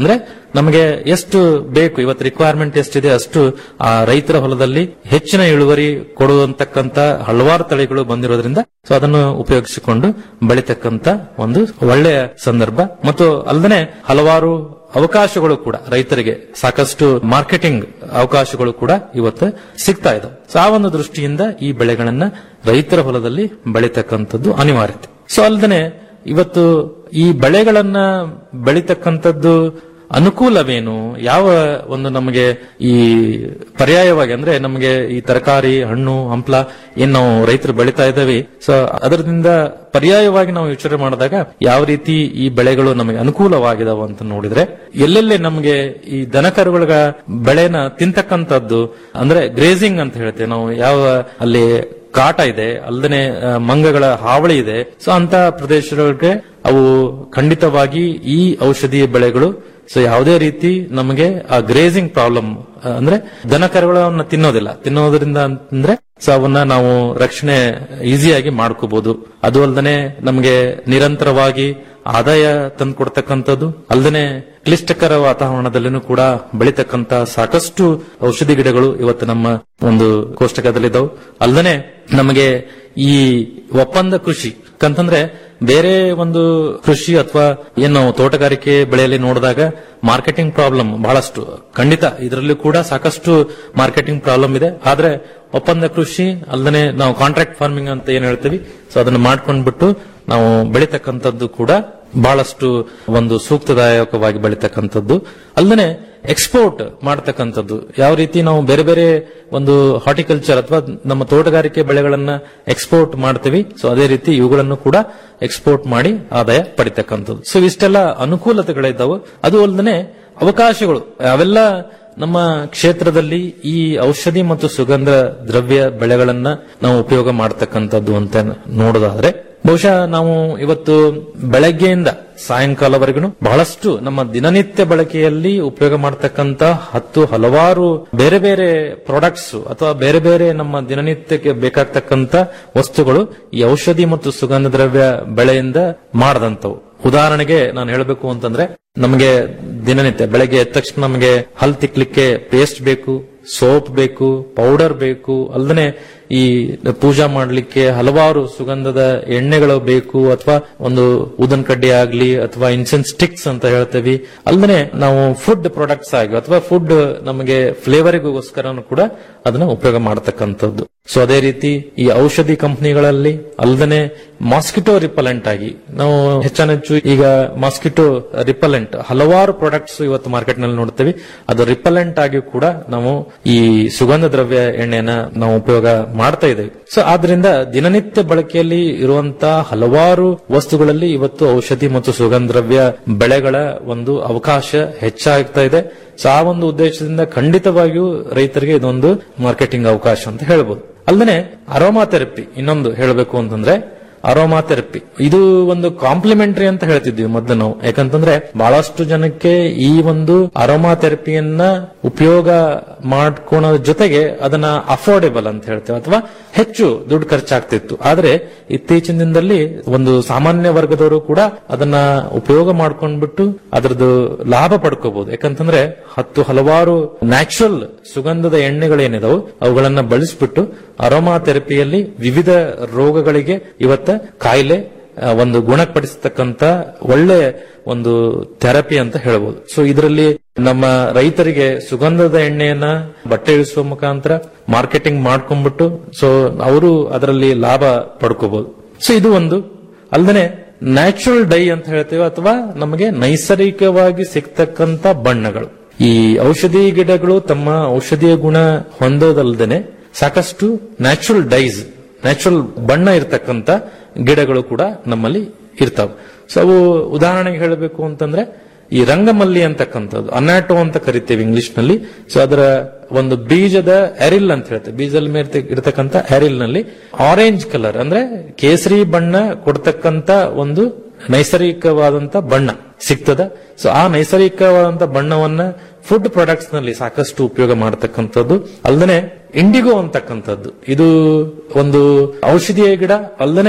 ನಮಗೆ ಎಷ್ಟು ಬೇಕು ಇವತ್ತು ರಿಕ್ವೈರ್ಮೆಂಟ್ ಎಷ್ಟಿದೆ ಅಷ್ಟು ಆ ರೈತರ ಹೊಲದಲ್ಲಿ ಹೆಚ್ಚಿನ ಇಳುವರಿ ಕೊಡುವಂತಕ್ಕಂತ ಹಲವಾರು ತಳಿಗಳು ಬಂದಿರೋದ್ರಿಂದ ಸೊ ಅದನ್ನು ಉಪಯೋಗಿಸಿಕೊಂಡು ಬೆಳಿತಕ್ಕಂತ ಒಂದು ಒಳ್ಳೆಯ ಸಂದರ್ಭ ಮತ್ತು ಅಲ್ಲದೆ ಹಲವಾರು ಅವಕಾಶಗಳು ಕೂಡ ರೈತರಿಗೆ ಸಾಕಷ್ಟು ಮಾರ್ಕೆಟಿಂಗ್ ಅವಕಾಶಗಳು ಕೂಡ ಇವತ್ತು ಸಿಗ್ತಾ ಇದಾವೆ ಸೊ ಆ ಒಂದು ದೃಷ್ಟಿಯಿಂದ ಈ ಬೆಳೆಗಳನ್ನ ರೈತರ ಹೊಲದಲ್ಲಿ ಬೆಳಿತಕ್ಕಂಥದ್ದು ಅನಿವಾರ್ಯತೆ ಸೊ ಅಲ್ಲದೆ ಇವತ್ತು ಈ ಬೆಳೆಗಳನ್ನ ಬೆಳಿತಕ್ಕಂಥದ್ದು ಅನುಕೂಲವೇನು ಯಾವ ಒಂದು ನಮಗೆ ಈ ಪರ್ಯಾಯವಾಗಿ ಅಂದ್ರೆ ನಮಗೆ ಈ ತರಕಾರಿ ಹಣ್ಣು ಹಂಪ್ಲ ಏನ್ ನಾವು ರೈತರು ಬೆಳಿತಾ ಇದ್ದೇವೆ ಸೊ ಅದರಿಂದ ಪರ್ಯಾಯವಾಗಿ ನಾವು ವಿಚಾರ ಮಾಡಿದಾಗ ಯಾವ ರೀತಿ ಈ ಬೆಳೆಗಳು ನಮಗೆ ಅನುಕೂಲವಾಗಿದಾವ ಅಂತ ನೋಡಿದ್ರೆ ಎಲ್ಲೆಲ್ಲಿ ನಮಗೆ ಈ ದನಕರುಗಳ ಬೆಳೆನ ತಿಂತಕ್ಕಂಥದ್ದು ಅಂದ್ರೆ ಗ್ರೇಸಿಂಗ್ ಅಂತ ಹೇಳ್ತೇವೆ ನಾವು ಯಾವ ಅಲ್ಲಿ ಕಾಟ ಇದೆ ಅಲ್ಲದೆ ಮಂಗಗಳ ಹಾವಳಿ ಇದೆ ಸೊ ಅಂತ ಪ್ರದೇಶಗಳಿಗೆ ಅವು ಖಂಡಿತವಾಗಿ ಈ ಔಷಧೀಯ ಬೆಳೆಗಳು ಸೊ ಯಾವುದೇ ರೀತಿ ನಮಗೆ ಆ ಗ್ರೇಸಿಂಗ್ ಪ್ರಾಬ್ಲಮ್ ಅಂದ್ರೆ ದನ ಕರುಗಳನ್ನ ತಿನ್ನೋದಿಲ್ಲ ತಿನ್ನೋದ್ರಿಂದ ಅಂತಂದ್ರೆ ಸೊ ಅವನ್ನ ನಾವು ರಕ್ಷಣೆ ಈಸಿಯಾಗಿ ಮಾಡ್ಕೋಬಹುದು ಅದು ಅಲ್ಲದೆ ನಮಗೆ ನಿರಂತರವಾಗಿ ಆದಾಯ ತಂದು ಕೊಡ್ತಕ್ಕಂಥದ್ದು ಅಲ್ಲದೆ ಕ್ಲಿಷ್ಟಕರ ವಾತಾವರಣದಲ್ಲಿನೂ ಕೂಡ ಬೆಳಿತಕ್ಕಂತ ಸಾಕಷ್ಟು ಔಷಧಿ ಗಿಡಗಳು ಇವತ್ತು ನಮ್ಮ ಒಂದು ಕೋಷ್ಟಕದಲ್ಲಿದ್ದಾವೆ ಅಲ್ಲದೆ ನಮಗೆ ಈ ಒಪ್ಪಂದ ಕೃಷಿ ಅಂತಂದ್ರೆ ಬೇರೆ ಒಂದು ಕೃಷಿ ಅಥವಾ ಏನು ನಾವು ತೋಟಗಾರಿಕೆ ಬೆಳೆಯಲ್ಲಿ ನೋಡಿದಾಗ ಮಾರ್ಕೆಟಿಂಗ್ ಪ್ರಾಬ್ಲಮ್ ಬಹಳಷ್ಟು ಖಂಡಿತ ಇದರಲ್ಲಿ ಕೂಡ ಸಾಕಷ್ಟು ಮಾರ್ಕೆಟಿಂಗ್ ಪ್ರಾಬ್ಲಮ್ ಇದೆ ಆದ್ರೆ ಒಪ್ಪಂದ ಕೃಷಿ ಅಲ್ಲದೆ ನಾವು ಕಾಂಟ್ರಾಕ್ಟ್ ಫಾರ್ಮಿಂಗ್ ಅಂತ ಏನ್ ಹೇಳ್ತೀವಿ ಸೊ ಅದನ್ನ ಮಾಡ್ಕೊಂಡ್ಬಿಟ್ಟು ನಾವು ಬೆಳಿತಕ್ಕಂಥದ್ದು ಕೂಡ ಬಹಳಷ್ಟು ಒಂದು ಸೂಕ್ತದಾಯಕವಾಗಿ ಬೆಳಿತಕ್ಕಂಥದ್ದು ಅಲ್ಲದೆ ಎಕ್ಸ್ಪೋರ್ಟ್ ಮಾಡತಕ್ಕಂಥದ್ದು ಯಾವ ರೀತಿ ನಾವು ಬೇರೆ ಬೇರೆ ಒಂದು ಹಾರ್ಟಿಕಲ್ಚರ್ ಅಥವಾ ನಮ್ಮ ತೋಟಗಾರಿಕೆ ಬೆಳೆಗಳನ್ನ ಎಕ್ಸ್ಪೋರ್ಟ್ ಮಾಡ್ತೀವಿ ಸೊ ಅದೇ ರೀತಿ ಇವುಗಳನ್ನು ಕೂಡ ಎಕ್ಸ್ಪೋರ್ಟ್ ಮಾಡಿ ಆದಾಯ ಪಡಿತಕ್ಕಂಥದ್ದು ಸೊ ಇಷ್ಟೆಲ್ಲ ಅನುಕೂಲತೆಗಳಿದ್ದಾವೆ ಅದು ಅಲ್ಲದೆ ಅವಕಾಶಗಳು ಅವೆಲ್ಲ ನಮ್ಮ ಕ್ಷೇತ್ರದಲ್ಲಿ ಈ ಔಷಧಿ ಮತ್ತು ಸುಗಂಧ ದ್ರವ್ಯ ಬೆಳೆಗಳನ್ನ ನಾವು ಉಪಯೋಗ ಮಾಡತಕ್ಕಂಥದ್ದು ಅಂತ ನೋಡೋದಾದ್ರೆ ಬಹುಶಃ ನಾವು ಇವತ್ತು ಬೆಳಗ್ಗೆಯಿಂದ ಸಾಯಂಕಾಲವರೆಗೂ ಬಹಳಷ್ಟು ನಮ್ಮ ದಿನನಿತ್ಯ ಬಳಕೆಯಲ್ಲಿ ಉಪಯೋಗ ಮಾಡತಕ್ಕಂತ ಹತ್ತು ಹಲವಾರು ಬೇರೆ ಬೇರೆ ಪ್ರಾಡಕ್ಟ್ಸ್ ಅಥವಾ ಬೇರೆ ಬೇರೆ ನಮ್ಮ ದಿನನಿತ್ಯಕ್ಕೆ ಬೇಕಾಗ್ತಕ್ಕಂತ ವಸ್ತುಗಳು ಈ ಔಷಧಿ ಮತ್ತು ಸುಗಂಧ ದ್ರವ್ಯ ಬೆಳೆಯಿಂದ ಮಾಡದಂತವು ಉದಾಹರಣೆಗೆ ನಾನು ಹೇಳಬೇಕು ಅಂತಂದ್ರೆ ನಮಗೆ ದಿನನಿತ್ಯ ಬೆಳಗ್ಗೆ ಎದ್ದ ತಕ್ಷಣ ನಮಗೆ ಹಲ್ ತಿಕ್ಲಿಕ್ಕೆ ಪೇಸ್ಟ್ ಬೇಕು ಸೋಪ್ ಬೇಕು ಪೌಡರ್ ಬೇಕು ಅಲ್ಲದೆ ಈ ಪೂಜಾ ಮಾಡಲಿಕ್ಕೆ ಹಲವಾರು ಸುಗಂಧದ ಎಣ್ಣೆಗಳು ಬೇಕು ಅಥವಾ ಒಂದು ಊದನ್ ಕಡ್ಡಿ ಆಗ್ಲಿ ಅಥವಾ ಇನ್ಸೆನ್ಸ್ ಸ್ಟಿಕ್ಸ್ ಅಂತ ಹೇಳ್ತೇವೆ ಅಲ್ಲದೆ ನಾವು ಫುಡ್ ಪ್ರಾಡಕ್ಟ್ಸ್ ಆಗಿ ಅಥವಾ ಫುಡ್ ನಮಗೆ ಫ್ಲೇವರಿಗೋಸ್ಕರ ಕೂಡ ಅದನ್ನ ಉಪಯೋಗ ಮಾಡತಕ್ಕಂಥದ್ದು ಸೊ ಅದೇ ರೀತಿ ಈ ಔಷಧಿ ಕಂಪನಿಗಳಲ್ಲಿ ಅಲ್ಲದೆ ಮಾಸ್ಕಿಟೋ ರಿಪಲೆಂಟ್ ಆಗಿ ನಾವು ಹೆಚ್ಚಾನೆಚ್ಚು ಈಗ ಮಾಸ್ಕಿಟೋ ರಿಪಲೆಂಟ್ ಹಲವಾರು ಪ್ರಾಡಕ್ಟ್ಸ್ ಇವತ್ತು ಮಾರ್ಕೆಟ್ ನಲ್ಲಿ ನೋಡ್ತೇವೆ ಅದು ರಿಪಲೆಂಟ್ ಆಗಿ ಕೂಡ ನಾವು ಈ ಸುಗಂಧ ದ್ರವ್ಯ ಎಣ್ಣೆನ ನಾವು ಉಪಯೋಗ ಮಾಡ್ತಾ ಇದ್ದೇವೆ ಸೊ ಆದ್ರಿಂದ ದಿನನಿತ್ಯ ಬಳಕೆಯಲ್ಲಿ ಇರುವಂತಹ ಹಲವಾರು ವಸ್ತುಗಳಲ್ಲಿ ಇವತ್ತು ಔಷಧಿ ಮತ್ತು ಸುಗಂಧ ದ್ರವ್ಯ ಬೆಳೆಗಳ ಒಂದು ಅವಕಾಶ ಹೆಚ್ಚಾಗ್ತಾ ಇದೆ ಸೊ ಆ ಒಂದು ಉದ್ದೇಶದಿಂದ ಖಂಡಿತವಾಗಿಯೂ ರೈತರಿಗೆ ಇದೊಂದು ಮಾರ್ಕೆಟಿಂಗ್ ಅವಕಾಶ ಅಂತ ಹೇಳ್ಬೋದು ಅಲ್ಲದೆ ಅರೋಮಾ ಥೆರಪಿ ಇನ್ನೊಂದು ಹೇಳಬೇಕು ಅಂತಂದ್ರೆ ಅರೋಮಾ ಥೆರಪಿ ಇದು ಒಂದು ಕಾಂಪ್ಲಿಮೆಂಟರಿ ಅಂತ ಹೇಳ್ತಿದ್ವಿ ಮೊದಲು ನಾವು ಯಾಕಂತಂದ್ರೆ ಬಹಳಷ್ಟು ಜನಕ್ಕೆ ಈ ಒಂದು ಅರೋಮಾ ಥೆರಪಿಯನ್ನ ಉಪಯೋಗ ಮಾಡ್ಕೊಳೋ ಜೊತೆಗೆ ಅದನ್ನ ಅಫೋರ್ಡೆಬಲ್ ಅಂತ ಹೇಳ್ತೇವೆ ಅಥವಾ ಹೆಚ್ಚು ದುಡ್ಡು ಖರ್ಚಾಗ್ತಿತ್ತು ಆದ್ರೆ ಇತ್ತೀಚಿನ ದಿನದಲ್ಲಿ ಒಂದು ಸಾಮಾನ್ಯ ವರ್ಗದವರು ಕೂಡ ಅದನ್ನ ಉಪಯೋಗ ಮಾಡ್ಕೊಂಡ್ಬಿಟ್ಟು ಅದರದ್ದು ಲಾಭ ಪಡ್ಕೋಬಹುದು ಯಾಕಂತಂದ್ರೆ ಹತ್ತು ಹಲವಾರು ನ್ಯಾಚುರಲ್ ಸುಗಂಧದ ಎಣ್ಣೆಗಳೇನಿದಾವು ಅವುಗಳನ್ನ ಬಳಸಿಬಿಟ್ಟು ಅರೋಮಾ ಥೆರಪಿಯಲ್ಲಿ ವಿವಿಧ ರೋಗಗಳಿಗೆ ಇವತ್ತ ಕಾಯಿಲೆ ಆ, ಒಂದು ಗುಣಪಡಿಸತಕ್ಕಂತ ಒಳ್ಳೆ ಒಂದು ಥೆರಪಿ ಅಂತ ಹೇಳ್ಬೋದು ಸೊ ಇದರಲ್ಲಿ ನಮ್ಮ ರೈತರಿಗೆ ಸುಗಂಧದ ಎಣ್ಣೆಯನ್ನ ಬಟ್ಟೆ ಇಳಿಸುವ ಮುಖಾಂತರ ಮಾರ್ಕೆಟಿಂಗ್ ಮಾಡ್ಕೊಂಡ್ಬಿಟ್ಟು ಸೊ ಅವರು ಅದರಲ್ಲಿ ಲಾಭ ಪಡ್ಕೋಬಹುದು ಸೊ ಇದು ಒಂದು ಅಲ್ಲದೆ ನ್ಯಾಚುರಲ್ ಡೈ ಅಂತ ಹೇಳ್ತೇವೆ ಅಥವಾ ನಮಗೆ ನೈಸರ್ಗಿಕವಾಗಿ ಸಿಗ್ತಕ್ಕಂತ ಬಣ್ಣಗಳು ಈ ಔಷಧಿ ಗಿಡಗಳು ತಮ್ಮ ಔಷಧೀಯ ಗುಣ ಹೊಂದೋದಲ್ದೇನೆ ಸಾಕಷ್ಟು ನ್ಯಾಚುರಲ್ ಡೈಸ್ ನ್ಯಾಚುರಲ್ ಬಣ್ಣ ಇರತಕ್ಕಂತ ಗಿಡಗಳು ಕೂಡ ನಮ್ಮಲ್ಲಿ ಇರ್ತಾವೆ ಸೊ ಅವು ಉದಾಹರಣೆಗೆ ಹೇಳಬೇಕು ಅಂತಂದ್ರೆ ಈ ರಂಗಮಲ್ಲಿ ಅಂತಕ್ಕಂಥದ್ದು ಅನಾಟೋ ಅಂತ ಕರಿತೇವೆ ಇಂಗ್ಲಿಷ್ ನಲ್ಲಿ ಸೊ ಅದರ ಒಂದು ಬೀಜದ ಎರಿಲ್ ಅಂತ ಹೇಳ್ತೇವೆ ಬೀಜದ ಮೇಲೆ ಇರತಕ್ಕಂತ ಎರಿಲ್ ನಲ್ಲಿ ಆರೆಂಜ್ ಕಲರ್ ಅಂದ್ರೆ ಕೇಸರಿ ಬಣ್ಣ ಕೊಡ್ತಕ್ಕಂತ ಒಂದು ನೈಸರ್ಗಿಕವಾದಂತ ಬಣ್ಣ ಸಿಗ್ತದ ಸೊ ಆ ನೈಸರ್ಗಿಕವಾದಂತ ಬಣ್ಣವನ್ನ ಫುಡ್ ಪ್ರಾಡಕ್ಟ್ಸ್ ನಲ್ಲಿ ಸಾಕಷ್ಟು ಉಪಯೋಗ ಮಾಡತಕ್ಕಂಥದ್ದು ಅಲ್ಲದೆ ಇಂಡಿಗೋ ಅಂತಕ್ಕಂಥದ್ದು ಇದು ಒಂದು ಔಷಧೀಯ ಗಿಡ ಅಲ್ಲದೆ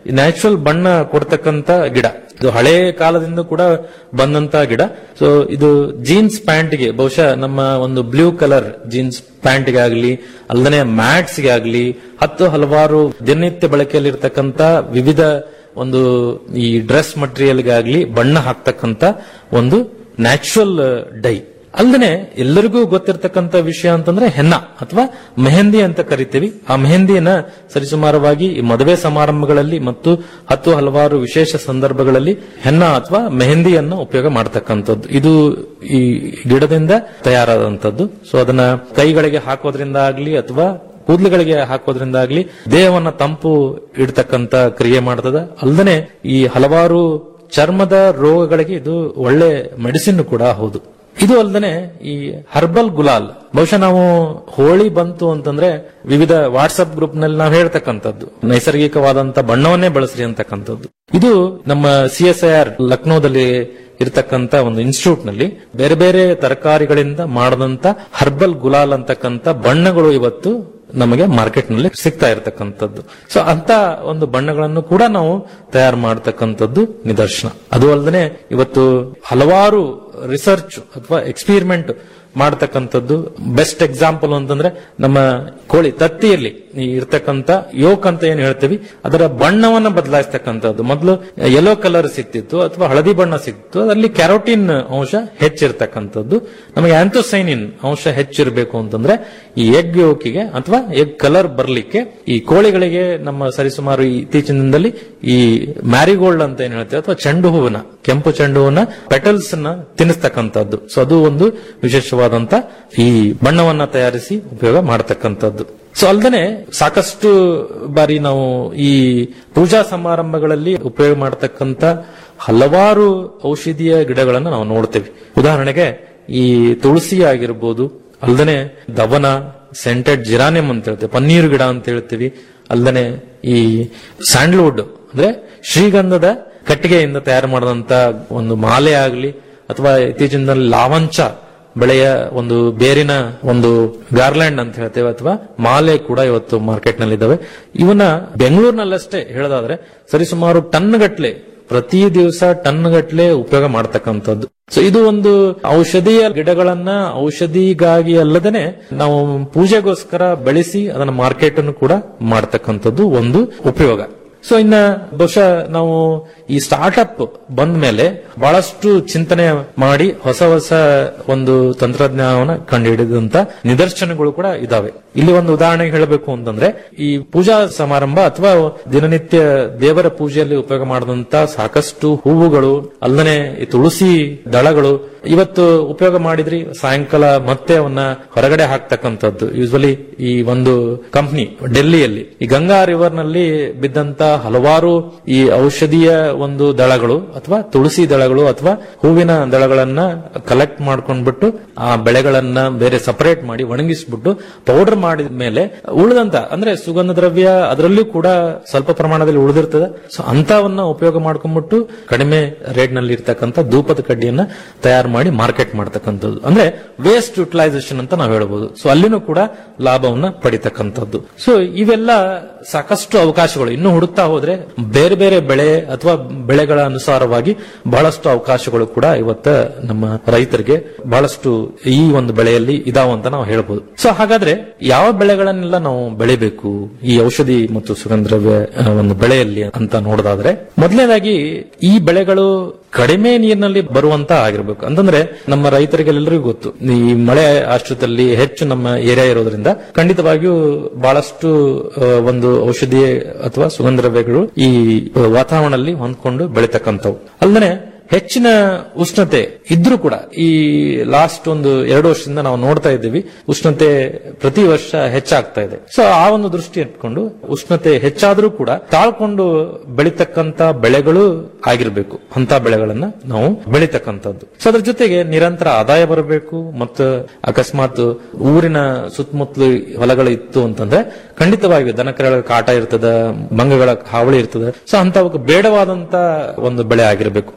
ನ್ಯಾಚುರಲ್ ಬಣ್ಣ ಕೊಡ್ತಕ್ಕಂತ ಗಿಡ ಇದು ಹಳೆ ಕಾಲದಿಂದ ಕೂಡ ಬಂದಂತ ಗಿಡ ಸೊ ಇದು ಜೀನ್ಸ್ ಪ್ಯಾಂಟ್ಗೆ ಬಹುಶಃ ನಮ್ಮ ಒಂದು ಬ್ಲೂ ಕಲರ್ ಜೀನ್ಸ್ ಪ್ಯಾಂಟ್ಗೆ ಆಗಲಿ ಅಲ್ಲದೆ ಮ್ಯಾಟ್ಸ್ಗೆ ಆಗಲಿ ಹತ್ತು ಹಲವಾರು ದಿನನಿತ್ಯ ಬಳಕೆಯಲ್ಲಿರ್ತಕ್ಕಂತ ವಿವಿಧ ಒಂದು ಈ ಡ್ರೆಸ್ ಮಟೀರಿಯಲ್ಗಾಗ್ಲಿ ಬಣ್ಣ ಹಾಕ್ತಕ್ಕಂತ ಒಂದು ನ್ಯಾಚುರಲ್ ಡೈ ಅಲ್ಲದೆ ಎಲ್ಲರಿಗೂ ಗೊತ್ತಿರತಕ್ಕಂತ ವಿಷಯ ಅಂತಂದ್ರೆ ಹೆನ್ನ ಅಥವಾ ಮೆಹಂದಿ ಅಂತ ಕರಿತೀವಿ ಆ ಮೆಹಂದಿಯನ್ನ ಸರಿಸುಮಾರವಾಗಿ ಈ ಮದುವೆ ಸಮಾರಂಭಗಳಲ್ಲಿ ಮತ್ತು ಹತ್ತು ಹಲವಾರು ವಿಶೇಷ ಸಂದರ್ಭಗಳಲ್ಲಿ ಹೆನ್ನ ಅಥವಾ ಮೆಹಂದಿಯನ್ನ ಉಪಯೋಗ ಮಾಡತಕ್ಕಂಥದ್ದು ಇದು ಈ ಗಿಡದಿಂದ ತಯಾರಾದಂತದ್ದು ಸೊ ಅದನ್ನ ಕೈಗಳಿಗೆ ಹಾಕೋದ್ರಿಂದ ಆಗ್ಲಿ ಅಥವಾ ಕೂದಲುಗಳಿಗೆ ಹಾಕೋದ್ರಿಂದ ಆಗ್ಲಿ ದೇಹವನ್ನ ತಂಪು ಇಡ್ತಕ್ಕಂತ ಕ್ರಿಯೆ ಮಾಡ್ತದ ಅಲ್ಲದೆ ಈ ಹಲವಾರು ಚರ್ಮದ ರೋಗಗಳಿಗೆ ಇದು ಒಳ್ಳೆ ಮೆಡಿಸಿನ್ ಕೂಡ ಹೌದು ಇದು ಅಲ್ಲದೆ ಈ ಹರ್ಬಲ್ ಗುಲಾಲ್ ಬಹುಶಃ ನಾವು ಹೋಳಿ ಬಂತು ಅಂತಂದ್ರೆ ವಿವಿಧ ವಾಟ್ಸ್ಆಪ್ ಗ್ರೂಪ್ ನಲ್ಲಿ ನಾವು ಹೇಳ್ತಕ್ಕಂಥದ್ದು ನೈಸರ್ಗಿಕವಾದಂತ ಬಣ್ಣವನ್ನೇ ಬಳಸ್ರಿ ಅಂತಕ್ಕಂಥದ್ದು ಇದು ನಮ್ಮ ಸಿ ಎಸ್ ಐ ಆರ್ ಲಕ್ನೋದಲ್ಲಿ ಇರತಕ್ಕಂತ ಒಂದು ಇನ್ಸ್ಟಿಟ್ಯೂಟ್ ನಲ್ಲಿ ಬೇರೆ ಬೇರೆ ತರಕಾರಿಗಳಿಂದ ಮಾಡದಂತ ಹರ್ಬಲ್ ಗುಲಾಲ್ ಅಂತಕ್ಕಂತ ಬಣ್ಣಗಳು ಇವತ್ತು ನಮಗೆ ಮಾರ್ಕೆಟ್ ನಲ್ಲಿ ಸಿಗ್ತಾ ಇರತಕ್ಕಂಥದ್ದು ಸೊ ಅಂತ ಒಂದು ಬಣ್ಣಗಳನ್ನು ಕೂಡ ನಾವು ತಯಾರು ಮಾಡತಕ್ಕಂಥದ್ದು ನಿದರ್ಶನ ಅದು ಅಲ್ಲದೆ ಇವತ್ತು ಹಲವಾರು ರಿಸರ್ಚ್ ಅಥವಾ ಎಕ್ಸ್ಪಿರಿಮೆಂಟ್ ಮಾಡತಕ್ಕಂಥದ್ದು ಬೆಸ್ಟ್ ಎಕ್ಸಾಂಪಲ್ ಅಂತಂದ್ರೆ ನಮ್ಮ ಕೋಳಿ ತತ್ತಿಯಲ್ಲಿ ಈ ಇರ್ತಕ್ಕಂಥ ಯೋಕ್ ಅಂತ ಏನ್ ಹೇಳ್ತೀವಿ ಅದರ ಬಣ್ಣವನ್ನ ಬದಲಾಯಿಸ್ತಕ್ಕಂಥದ್ದು ಮೊದಲು ಯೆಲ್ಲೋ ಕಲರ್ ಸಿಕ್ತಿತ್ತು ಅಥವಾ ಹಳದಿ ಬಣ್ಣ ಸಿಕ್ತಿತ್ತು ಅದರಲ್ಲಿ ಕ್ಯಾರೋಟಿನ್ ಅಂಶ ಹೆಚ್ಚಿರ್ತಕ್ಕಂಥದ್ದು ನಮಗೆ ಆಂಥೋಸೈನಿನ್ ಅಂಶ ಹೆಚ್ಚಿರಬೇಕು ಅಂತಂದ್ರೆ ಈ ಎಗ್ ಯೋಕಿಗೆ ಅಥವಾ ಎಗ್ ಕಲರ್ ಬರ್ಲಿಕ್ಕೆ ಈ ಕೋಳಿಗಳಿಗೆ ನಮ್ಮ ಸರಿಸುಮಾರು ಈ ಇತ್ತೀಚಿನ ದಿನದಲ್ಲಿ ಈ ಮ್ಯಾರಿಗೋಲ್ಡ್ ಅಂತ ಏನ್ ಹೇಳ್ತೀವಿ ಅಥವಾ ಚೆಂಡು ಹೂವಿನ ಕೆಂಪು ಚೆಂಡು ಹೂವಿನ ಪೆಟಲ್ಸ್ ನ ತಿನ್ನಿಸ್ತಕ್ಕಂಥದ್ದು ಸೊ ಅದು ಒಂದು ವಿಶೇಷವಾದಂತ ಈ ಬಣ್ಣವನ್ನ ತಯಾರಿಸಿ ಉಪಯೋಗ ಮಾಡತಕ್ಕಂಥದ್ದು ಸೊ ಅಲ್ಲದೆ ಸಾಕಷ್ಟು ಬಾರಿ ನಾವು ಈ ಪೂಜಾ ಸಮಾರಂಭಗಳಲ್ಲಿ ಉಪಯೋಗ ಮಾಡತಕ್ಕಂತ ಹಲವಾರು ಔಷಧೀಯ ಗಿಡಗಳನ್ನು ನಾವು ನೋಡ್ತೇವೆ ಉದಾಹರಣೆಗೆ ಈ ತುಳಸಿ ಆಗಿರ್ಬೋದು ಅಲ್ಲದೆ ದವನ ಸೆಂಟೆಡ್ ಜಿರಾನಿಯಂ ಅಂತ ಹೇಳ್ತೇವೆ ಪನ್ನೀರು ಗಿಡ ಅಂತ ಹೇಳ್ತೀವಿ ಅಲ್ಲದೆ ಈ ಸ್ಯಾಂಡ್ಲ್ವುಡ್ ಅಂದ್ರೆ ಶ್ರೀಗಂಧದ ಕಟ್ಟಿಗೆಯಿಂದ ತಯಾರು ಮಾಡಿದಂತ ಒಂದು ಮಾಲೆ ಆಗಲಿ ಅಥವಾ ಇತ್ತೀಚಿನ ಲಾವಂಚ ಬೆಳೆಯ ಒಂದು ಬೇರಿನ ಒಂದು ಗಾರ್ಲ್ಯಾಂಡ್ ಅಂತ ಹೇಳ್ತೇವೆ ಅಥವಾ ಮಾಲೆ ಕೂಡ ಇವತ್ತು ಮಾರ್ಕೆಟ್ ನಲ್ಲಿ ಇದಾವೆ ಇವನ್ನ ಬೆಂಗಳೂರಿನಲ್ಲಷ್ಟೇ ಹೇಳೋದಾದ್ರೆ ಸರಿಸುಮಾರು ಟನ್ ಗಟ್ಲೆ ಪ್ರತಿ ದಿವಸ ಟನ್ ಗಟ್ಲೆ ಉಪಯೋಗ ಮಾಡತಕ್ಕಂಥದ್ದು ಸೊ ಇದು ಒಂದು ಔಷಧೀಯ ಗಿಡಗಳನ್ನ ಔಷಧಿಗಾಗಿ ಅಲ್ಲದೇನೆ ನಾವು ಪೂಜೆಗೋಸ್ಕರ ಬೆಳೆಸಿ ಅದನ್ನ ಮಾರ್ಕೆಟ್ ಅನ್ನು ಕೂಡ ಮಾಡತಕ್ಕಂಥದ್ದು ಒಂದು ಉಪಯೋಗ ಸೊ ಇನ್ನ ಬಹುಶಃ ನಾವು ಈ ಸ್ಟಾರ್ಟ್ಅಪ್ ಬಂದ ಮೇಲೆ ಬಹಳಷ್ಟು ಚಿಂತನೆ ಮಾಡಿ ಹೊಸ ಹೊಸ ಒಂದು ತಂತ್ರಜ್ಞಾನವನ್ನ ಕಂಡುಹಿಡಿದಂತ ನಿದರ್ಶನಗಳು ಕೂಡ ಇದಾವೆ ಇಲ್ಲಿ ಒಂದು ಉದಾಹರಣೆ ಹೇಳಬೇಕು ಅಂತಂದ್ರೆ ಈ ಪೂಜಾ ಸಮಾರಂಭ ಅಥವಾ ದಿನನಿತ್ಯ ದೇವರ ಪೂಜೆಯಲ್ಲಿ ಉಪಯೋಗ ಮಾಡದಂತ ಸಾಕಷ್ಟು ಹೂವುಗಳು ಅಲ್ಲದೆ ಈ ತುಳಸಿ ದಳಗಳು ಇವತ್ತು ಉಪಯೋಗ ಮಾಡಿದ್ರಿ ಸಾಯಂಕಾಲ ಮತ್ತೆ ಅವನ್ನ ಹೊರಗಡೆ ಹಾಕ್ತಕ್ಕಂಥದ್ದು ಯೂಸ್ವಲಿ ಈ ಒಂದು ಕಂಪ್ನಿ ಡೆಲ್ಲಿಯಲ್ಲಿ ಈ ಗಂಗಾ ರಿವರ್ ನಲ್ಲಿ ಬಿದ್ದಂತ ಹಲವಾರು ಈ ಔಷಧೀಯ ಒಂದು ದಳಗಳು ಅಥವಾ ತುಳಸಿ ದಳಗಳು ಅಥವಾ ಹೂವಿನ ದಳಗಳನ್ನ ಕಲೆಕ್ಟ್ ಮಾಡ್ಕೊಂಡ್ಬಿಟ್ಟು ಆ ಬೆಳೆಗಳನ್ನ ಬೇರೆ ಸಪರೇಟ್ ಮಾಡಿ ಒಣಗಿಸ್ಬಿಟ್ಟು ಪೌಡರ್ ಮಾಡಿದ ಮೇಲೆ ಉಳಿದಂತ ಅಂದ್ರೆ ಸುಗಂಧ ದ್ರವ್ಯ ಅದರಲ್ಲೂ ಕೂಡ ಸ್ವಲ್ಪ ಪ್ರಮಾಣದಲ್ಲಿ ಉಳಿದಿರ್ತದೆ ಸೊ ಅಂತವನ್ನ ಉಪಯೋಗ ಮಾಡ್ಕೊಂಡ್ಬಿಟ್ಟು ಕಡಿಮೆ ರೇಟ್ ನಲ್ಲಿ ಇರ್ತಕ್ಕಂಥ ಧೂಪದ ಕಡ್ಡಿಯನ್ನ ತಯಾರು ಮಾಡಿ ಮಾರ್ಕೆಟ್ ಮಾಡ್ತಕ್ಕಂಥದ್ದು ಅಂದ್ರೆ ವೇಸ್ಟ್ ಯುಟಿಲೈಸೇಷನ್ ಅಂತ ನಾವು ಹೇಳ್ಬೋದು ಸೊ ಅಲ್ಲಿನೂ ಕೂಡ ಲಾಭವನ್ನ ಪಡಿತಕ್ಕಂಥದ್ದು ಸೊ ಇವೆಲ್ಲ ಸಾಕಷ್ಟು ಅವಕಾಶಗಳು ಇನ್ನು ಹುಡುಕ್ತಾ ಹೋದ್ರೆ ಬೇರೆ ಬೇರೆ ಬೆಳೆ ಅಥವಾ ಬೆಳೆಗಳ ಅನುಸಾರವಾಗಿ ಬಹಳಷ್ಟು ಅವಕಾಶಗಳು ಕೂಡ ಇವತ್ತ ನಮ್ಮ ರೈತರಿಗೆ ಬಹಳಷ್ಟು ಈ ಒಂದು ಬೆಳೆಯಲ್ಲಿ ಇದಾವಂತ ನಾವು ಹೇಳ್ಬೋದು ಸೊ ಹಾಗಾದ್ರೆ ಯಾವ ಬೆಳೆಗಳನ್ನೆಲ್ಲ ನಾವು ಬೆಳಿಬೇಕು ಈ ಔಷಧಿ ಮತ್ತು ಸುಗಂಧ ದ್ರವ್ಯ ಆ, ಒಂದು ಬೆಳೆಯಲ್ಲಿ ಅಂತ ನೋಡೋದಾದ್ರೆ ಮೊದಲನೇದಾಗಿ ಈ ಬೆಳೆಗಳು ಕಡಿಮೆ ನೀರಿನಲ್ಲಿ ಬರುವಂತ ಆಗಿರ್ಬೇಕು ಅಂತಂದ್ರೆ ನಮ್ಮ ರೈತರಿಗೆಲ್ಲರಿಗೂ ಗೊತ್ತು ಈ ಮಳೆ ಆಶ್ರಿತದಲ್ಲಿ ಹೆಚ್ಚು ನಮ್ಮ ಏರಿಯಾ ಇರೋದ್ರಿಂದ ಖಂಡಿತವಾಗಿಯೂ ಬಹಳಷ್ಟು ಆ, ಒಂದು ಔಷಧಿ ಅಥವಾ ಸುಗಂಧ ದ್ರವ್ಯಗಳು ಈ ಆ, ವಾತಾವರಣದಲ್ಲಿ ಹೊಂದ್ಕೊಂಡು ಬೆಳಿತಕ್ಕಂಥವು ಅಲ್ಲದೆ ಹೆಚ್ಚಿನ ಉಷ್ಣತೆ ಇದ್ರೂ ಕೂಡ ಈ ಲಾಸ್ಟ್ ಒಂದು ಎರಡು ವರ್ಷದಿಂದ ನಾವು ನೋಡ್ತಾ ಇದ್ದೀವಿ ಉಷ್ಣತೆ ಪ್ರತಿ ವರ್ಷ ಹೆಚ್ಚಾಗ್ತಾ ಇದೆ ಸೊ ಆ ಒಂದು ದೃಷ್ಟಿ ಇಟ್ಕೊಂಡು ಉಷ್ಣತೆ ಹೆಚ್ಚಾದ್ರೂ ಕೂಡ ತಾಳ್ಕೊಂಡು ಬೆಳಿತಕ್ಕಂತ ಬೆಳೆಗಳು ಆಗಿರ್ಬೇಕು ಅಂತ ಬೆಳೆಗಳನ್ನ ನಾವು ಬೆಳಿತಕ್ಕಂಥದ್ದು ಸೊ ಅದ್ರ ಜೊತೆಗೆ ನಿರಂತರ ಆದಾಯ ಬರಬೇಕು ಮತ್ತು ಅಕಸ್ಮಾತ್ ಊರಿನ ಸುತ್ತಮುತ್ತಲು ಹೊಲಗಳು ಇತ್ತು ಅಂತಂದ್ರೆ ಖಂಡಿತವಾಗಿಯೂ ದನಕರಗಳ ಕಾಟ ಇರ್ತದ ಮಂಗಗಳ ಹಾವಳಿ ಇರ್ತದೆ ಸೊ ಅಂತವಕ್ಕೆ ಬೇಡವಾದಂತ ಒಂದು ಬೆಳೆ ಆಗಿರಬೇಕು ಅಂತ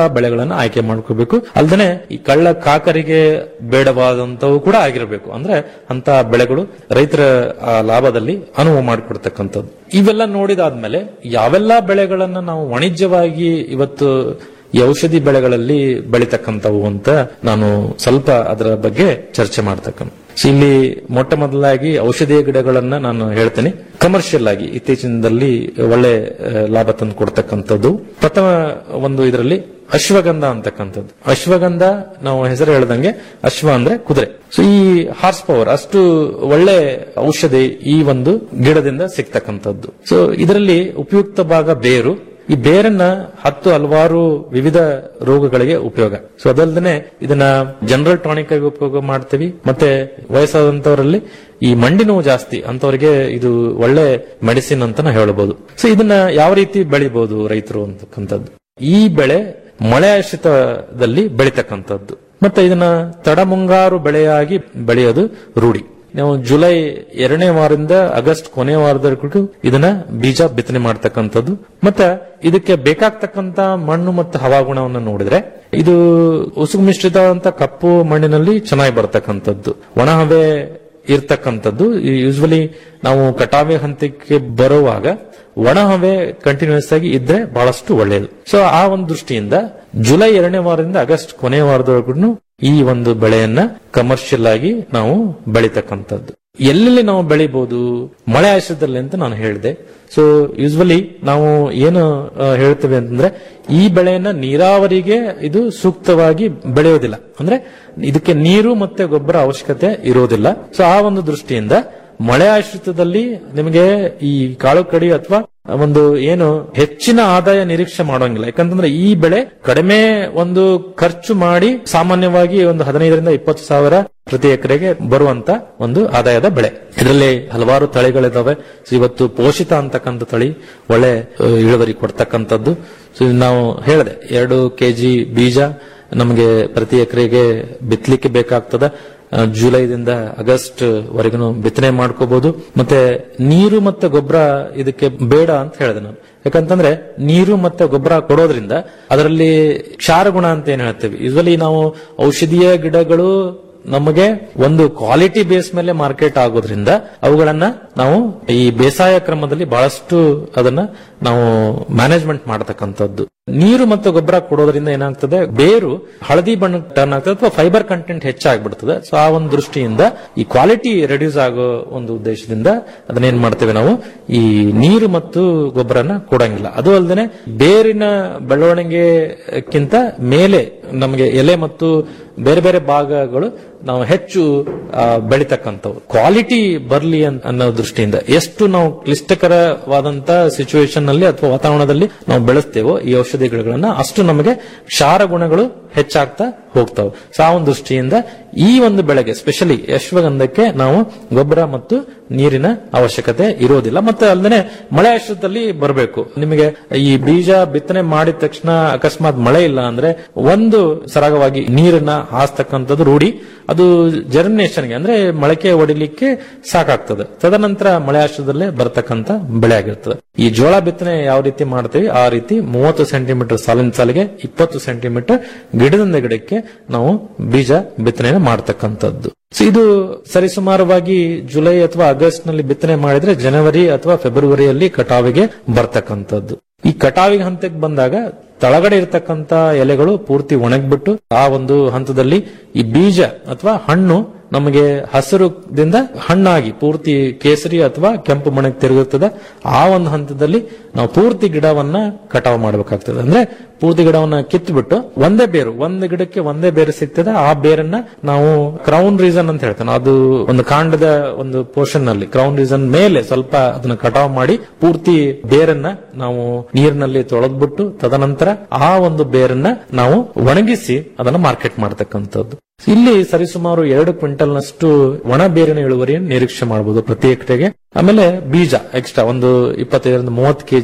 ಬೆಳೆಗಳನ್ನ ಆಯ್ಕೆ ಮಾಡ್ಕೋಬೇಕು ಅಲ್ದೇನೆ ಈ ಕಳ್ಳ ಕಾಕರಿಗೆ ಬೇಡವಾದಂತವು ಕೂಡ ಆಗಿರಬೇಕು ಅಂದ್ರೆ ಅಂತ ಬೆಳೆಗಳು ರೈತರ ಆ, ಲಾಭದಲ್ಲಿ ಅನುವು ಮಾಡಿಕೊಡ್ತಕ್ಕಂಥದ್ದು ಇವೆಲ್ಲ ನೋಡಿದಾದ್ಮೇಲೆ ಯಾವೆಲ್ಲ ಬೆಳೆಗಳನ್ನ ನಾವು ವಾಣಿಜ್ಯವಾಗಿ ಇವತ್ತು ಈ ಔಷಧಿ ಬೆಳೆಗಳಲ್ಲಿ ಬೆಳಿತಕ್ಕಂಥವು ಅಂತ ನಾನು ಸ್ವಲ್ಪ ಅದರ ಬಗ್ಗೆ ಚರ್ಚೆ ಮಾಡ್ತಕ್ಕಂಥ So, ಇಲ್ಲಿ ಮೊಟ್ಟ ಮೊದಲಾಗಿ ಔಷಧೀಯ ಗಿಡಗಳನ್ನ ನಾನು ಹೇಳ್ತೇನೆ ಕಮರ್ಷಿಯಲ್ ಆಗಿ ಇತ್ತೀಚಿನದಲ್ಲಿ ಒಳ್ಳೆ ಆ, ಲಾಭ ತಂದು ಕೊಡ್ತಕ್ಕಂಥದ್ದು ಪ್ರಥಮ ಒಂದು ಇದರಲ್ಲಿ ಅಶ್ವಗಂಧ ಅಂತಕ್ಕಂಥದ್ದು ಅಶ್ವಗಂಧ ನಾವು ಹೆಸರು ಹೇಳ್ದಂಗೆ ಅಶ್ವ ಅಂದ್ರೆ ಕುದುರೆ ಸೊ ಈ ಹಾರ್ಸ್ ಪವರ್ ಅಷ್ಟು ಒಳ್ಳೆ ಔಷಧಿ ಈ ಒಂದು ಗಿಡದಿಂದ ಸಿಗ್ತಕ್ಕಂಥದ್ದು ಸೊ ಇದರಲ್ಲಿ ಉಪಯುಕ್ತ ಭಾಗ ಬೇರು ಈ ಬೇರನ್ನ ಹತ್ತು ಹಲವಾರು ವಿವಿಧ ರೋಗಗಳಿಗೆ ಉಪಯೋಗ ಸೊ ಅದಲ್ಲದೆ ಇದನ್ನ ಜನರಲ್ ಟಾನಿಕ್ ಆಗಿ ಉಪಯೋಗ ಮಾಡ್ತೀವಿ ಮತ್ತೆ ವಯಸ್ಸಾದಂತವರಲ್ಲಿ ಈ ಮಂಡಿ ನೋವು ಜಾಸ್ತಿ ಅಂತವರಿಗೆ ಇದು ಒಳ್ಳೆ ಮೆಡಿಸಿನ್ ಅಂತ ನಾವು ಹೇಳಬಹುದು ಸೊ ಇದನ್ನ ಯಾವ ರೀತಿ ಬೆಳಿಬಹುದು ರೈತರು ಅಂತಕ್ಕಂಥದ್ದು ಈ ಬೆಳೆ ಮಳೆ ಆಶ್ರಿತದಲ್ಲಿ ಬೆಳಿತಕ್ಕಂಥದ್ದು ಮತ್ತೆ ಇದನ್ನ ತಡ ಮುಂಗಾರು ಬೆಳೆಯಾಗಿ ಬೆಳೆಯೋದು ರೂಢಿ ನಾವು ಜುಲೈ ಎರಡನೇ ವಾರದಿಂದ ಆಗಸ್ಟ್ ಕೊನೆ ವಾರದವರೆಗೂ ಇದನ್ನ ಬೀಜ ಬಿತ್ತನೆ ಮಾಡ್ತಕ್ಕಂಥದ್ದು ಮತ್ತೆ ಇದಕ್ಕೆ ಬೇಕಾಗ್ತಕ್ಕಂತ ಮಣ್ಣು ಮತ್ತು ಹವಾಗುಣವನ್ನು ನೋಡಿದ್ರೆ ಇದು ಉಸುಗು ಮಿಶ್ರಿತವಾದಂತ ಕಪ್ಪು ಮಣ್ಣಿನಲ್ಲಿ ಚೆನ್ನಾಗಿ ಬರ್ತಕ್ಕಂಥದ್ದು ಒಣ ಹವೆ ಇರ್ತಕ್ಕಂಥದ್ದು ಯೂಸ್ವಲಿ ನಾವು ಕಟಾವೆ ಹಂತಕ್ಕೆ ಬರುವಾಗ ಒಣ ಹವೆ ಕಂಟಿನ್ಯೂಸ್ ಆಗಿ ಇದ್ರೆ ಬಹಳಷ್ಟು ಒಳ್ಳೆಯದು ಸೊ ಆ ಒಂದು ದೃಷ್ಟಿಯಿಂದ ಜುಲೈ ಎರಡನೇ ವಾರದಿಂದ ಆಗಸ್ಟ್ ಕೊನೆಯ ವಾರದವರೆಗೂ ಈ ಒಂದು ಬೆಳೆಯನ್ನ ಕಮರ್ಷಿಯಲ್ ಆಗಿ ನಾವು ಬೆಳಿತಕ್ಕಂಥದ್ದು ಎಲ್ಲೆಲ್ಲಿ ನಾವು ಬೆಳಿಬಹುದು ಮಳೆ ಆಶ್ರಯದಲ್ಲಿ ಅಂತ ನಾನು ಹೇಳಿದೆ ಸೊ ಯೂಸ್ವಲಿ ನಾವು ಏನು ಆ, ಹೇಳ್ತೇವೆ ಅಂತಂದ್ರೆ ಈ ಬೆಳೆಯನ್ನ ನೀರಾವರಿಗೆ ಇದು ಸೂಕ್ತವಾಗಿ ಬೆಳೆಯೋದಿಲ್ಲ ಅಂದ್ರೆ ಇದಕ್ಕೆ ನೀರು ಮತ್ತೆ ಗೊಬ್ಬರ ಅವಶ್ಯಕತೆ ಇರೋದಿಲ್ಲ ಸೊ ಆ ಒಂದು ದೃಷ್ಟಿಯಿಂದ ಮಳೆ ಆಶ್ರಿತದಲ್ಲಿ ನಿಮಗೆ ಈ ಕಾಳು ಕಡಿ ಅಥವಾ ಒಂದು ಏನು ಹೆಚ್ಚಿನ ಆದಾಯ ನಿರೀಕ್ಷೆ ಮಾಡೋಂಗಿಲ್ಲ ಯಾಕಂತಂದ್ರೆ ಈ ಬೆಳೆ ಕಡಿಮೆ ಒಂದು ಖರ್ಚು ಮಾಡಿ ಸಾಮಾನ್ಯವಾಗಿ ಒಂದು ಹದಿನೈದರಿಂದ ಇಪ್ಪತ್ತು ಸಾವಿರ ಪ್ರತಿ ಎಕರೆಗೆ ಬರುವಂತ ಒಂದು ಆದಾಯದ ಬೆಳೆ ಇದರಲ್ಲಿ ಹಲವಾರು ತಳಿಗಳಿದಾವೆ ಸೊ ಇವತ್ತು ಪೋಷಿತ ಅಂತಕ್ಕಂಥ ತಳಿ ಒಳ್ಳೆ ಆ, ಇಳುವರಿ ಕೊಡ್ತಕ್ಕಂಥದ್ದು ಸೊ ಇದು ನಾವು ಹೇಳಿದೆ ಎರಡು ಕೆಜಿ ಬೀಜ ನಮಗೆ ಪ್ರತಿ ಎಕರೆಗೆ ಬಿತ್ತಲಿಕ್ಕೆ ಬೇಕಾಗ್ತದ ಆ, ಜುಲೈದಿಂದ ಆಗಸ್ಟ್ ವರೆಗೂ ಬಿತ್ತನೆ ಮಾಡ್ಕೋಬಹುದು ಮತ್ತೆ ನೀರು ಮತ್ತೆ ಗೊಬ್ಬರ ಇದಕ್ಕೆ ಬೇಡ ಅಂತ ಹೇಳಿದೆ ನಾನು ಯಾಕಂತಂದ್ರೆ ನೀರು ಮತ್ತೆ ಗೊಬ್ಬರ ಕೊಡೋದ್ರಿಂದ ಅದರಲ್ಲಿ ಕ್ಷಾರ ಗುಣ ಅಂತ ಏನ್ ಹೇಳ್ತೇವೆ ಯೂಸ್ವಲಿ ನಾವು ಔಷಧೀಯ ಗಿಡಗಳು ನಮಗೆ ಒಂದು ಕ್ವಾಲಿಟಿ ಬೇಸ್ ಮೇಲೆ ಮಾರ್ಕೆಟ್ ಆಗೋದ್ರಿಂದ ಅವುಗಳನ್ನ ನಾವು ಈ ಬೇಸಾಯ ಕ್ರಮದಲ್ಲಿ ಬಹಳಷ್ಟು ಅದನ್ನ ನಾವು ಮ್ಯಾನೇಜ್ಮೆಂಟ್ ಮಾಡತಕ್ಕಂಥದ್ದು ನೀರು ಮತ್ತು ಗೊಬ್ಬರ ಕೊಡೋದ್ರಿಂದ ಏನಾಗ್ತದೆ ಬೇರು ಹಳದಿ ಬಣ್ಣ ಟರ್ನ್ ಆಗ್ತದೆ ಅಥವಾ ಫೈಬರ್ ಕಂಟೆಂಟ್ ಹೆಚ್ಚಾಗ್ಬಿಡ್ತದೆ ಸೊ ಆ ಒಂದು ದೃಷ್ಟಿಯಿಂದ ಈ ಕ್ವಾಲಿಟಿ ರೆಡ್ಯೂಸ್ ಆಗೋ ಒಂದು ಉದ್ದೇಶದಿಂದ ಅದನ್ನೇನ್ ಮಾಡ್ತೇವೆ ನಾವು ಈ ನೀರು ಮತ್ತು ಗೊಬ್ಬರನ ಕೊಡಂಗಿಲ್ಲ ಅದು ಅಲ್ಲದೆ ಬೇರಿನ ಬೆಳವಣಿಗೆಕ್ಕಿಂತ ಮೇಲೆ ನಮಗೆ ಎಲೆ ಮತ್ತು ಬೇರೆ ಬೇರೆ ಭಾಗಗಳು ನಾವು ಹೆಚ್ಚು ಆ, ಬೆಳಿತಕ್ಕಂಥವು ಕ್ವಾಲಿಟಿ ಬರ್ಲಿ ಅನ್- ಅನ್ನೋ ದೃಷ್ಟಿಯಿಂದ ಎಷ್ಟು ನಾವು ಕ್ಲಿಷ್ಟಕರವಾದಂತ ಸಿಚುವೇಶನ್ ನಲ್ಲಿ ಅಥವಾ ವಾತಾವರಣದಲ್ಲಿ ನಾವು ಬೆಳೆಸ್ತೇವೋ ಈ ಔಷಧಿ ಗಿಡಗಳನ್ನ ಅಷ್ಟು ನಮಗೆ ಕ್ಷಾರ ಗುಣಗಳು ಹೆಚ್ಚಾಗ್ತಾ ಹೋಗ್ತಾವೆ ಸೊ ಆ ಒಂದು ದೃಷ್ಟಿಯಿಂದ ಈ ಒಂದು ಬೆಳೆಗೆ ಸ್ಪೆಷಲಿ ಯಶ್ವಗಂಧಕ್ಕೆ ನಾವು ಗೊಬ್ಬರ ಮತ್ತು ನೀರಿನ ಅವಶ್ಯಕತೆ ಇರೋದಿಲ್ಲ ಮತ್ತೆ ಅಲ್ಲದೆ ಮಳೆ ಆಶ್ರಯದಲ್ಲಿ ಬರಬೇಕು ನಿಮಗೆ ಈ ಬೀಜ ಬಿತ್ತನೆ ಮಾಡಿದ ತಕ್ಷಣ ಅಕಸ್ಮಾತ್ ಮಳೆ ಇಲ್ಲ ಅಂದ್ರೆ ಒಂದು ಸರಾಗವಾಗಿ ನೀರನ್ನ ಹಾಸ್ತಕ್ಕಂಥದ್ದು ರೂಢಿ ಅದು ಜರ್ಮಿನೇಷನ್ಗೆ ಅಂದ್ರೆ ಮೊಳಕೆ ಹೊಡಿಲಿಕ್ಕೆ ಸಾಕಾಗ್ತದೆ ತದನಂತರ ಮಳೆ ಆಶ್ರಯದಲ್ಲೇ ಬರ್ತಕ್ಕಂಥ ಬೆಳೆ ಆಗಿರ್ತದೆ ಈ ಜೋಳ ಬಿತ್ತನೆ ಯಾವ ರೀತಿ ಮಾಡ್ತೀವಿ ಆ ರೀತಿ ಮೂವತ್ತು ಸೆಂಟಿಮೀಟರ್ ಸಾಲಿನ ಸಾಲಿಗೆ ಇಪ್ಪತ್ತು ಸೆಂಟಿಮೀಟರ್ ಗಿಡದಿಂದ ಗಿಡಕ್ಕೆ ನಾವು ಬೀಜ ಬಿತ್ತನೆ ಮಾಡ್ತಕ್ಕಂಥದ್ದು ಸೊ ಇದು ಸರಿಸುಮಾರವಾಗಿ ಜುಲೈ ಅಥವಾ ಆಗಸ್ಟ್ ನಲ್ಲಿ ಬಿತ್ತನೆ ಮಾಡಿದ್ರೆ ಜನವರಿ ಅಥವಾ ಫೆಬ್ರವರಿಯಲ್ಲಿ ಕಟಾವಿಗೆ ಬರ್ತಕ್ಕಂಥದ್ದು ಈ ಕಟಾವಿಗೆ ಹಂತಕ್ಕೆ ಬಂದಾಗ ತಳಗಡೆ ಇರತಕ್ಕಂತ ಎಲೆಗಳು ಪೂರ್ತಿ ಒಣಗ್ಬಿಟ್ಟು ಆ ಒಂದು ಹಂತದಲ್ಲಿ ಈ ಬೀಜ ಅಥವಾ ಹಣ್ಣು ನಮಗೆ ಹಸಿರುದಿಂದ ಹಣ್ಣಾಗಿ ಪೂರ್ತಿ ಕೇಸರಿ ಅಥವಾ ಕೆಂಪು ಬಣ್ಣಕ್ಕೆ ತಿರುಗುತ್ತದೆ ಆ ಒಂದು ಹಂತದಲ್ಲಿ ನಾವು ಪೂರ್ತಿ ಗಿಡವನ್ನ ಕಟಾವು ಮಾಡಬೇಕಾಗ್ತದೆ ಅಂದ್ರೆ ಪೂರ್ತಿ ಗಿಡವನ್ನ ಕಿತ್ಬಿಟ್ಟು ಒಂದೇ ಬೇರು ಒಂದ್ ಗಿಡಕ್ಕೆ ಒಂದೇ ಬೇರು ಸಿಗ್ತದೆ ಆ ಬೇರನ್ನ ನಾವು ಕ್ರೌನ್ ರೀಸನ್ ಅಂತ ಹೇಳ್ತೇನೆ ಅದು ಒಂದು ಕಾಂಡದ ಒಂದು ಪೋರ್ಷನ್ ನಲ್ಲಿ ಕ್ರೌನ್ ರೀಸನ್ ಮೇಲೆ ಸ್ವಲ್ಪ ಅದನ್ನ ಕಟಾವು ಮಾಡಿ ಪೂರ್ತಿ ಬೇರನ್ನ ನಾವು ನೀರಿನಲ್ಲಿ ತೊಳೆದ್ಬಿಟ್ಟು ತದನಂತರ ಆ ಒಂದು ಬೇರನ್ನ ನಾವು ಒಣಗಿಸಿ ಅದನ್ನ ಮಾರ್ಕೆಟ್ ಮಾಡತಕ್ಕಂಥದ್ದು ಇಲ್ಲಿ ಸರಿಸುಮಾರು ಎರಡು ಕ್ವಿಂಟಲ್ ನಷ್ಟು ಒಣ ಬೇರಿನ ಇಳುವರಿಯನ್ನು ನಿರೀಕ್ಷೆ ಮಾಡಬಹುದು ಪ್ರತಿ ಎಕರೆಗೆ ಆಮೇಲೆ ಬೀಜ ಎಕ್ಸ್ಟ್ರಾ ಒಂದು ಇಪ್ಪತ್ತೈದರಿಂದ ಮೂವತ್ತು ಕೆಜಿ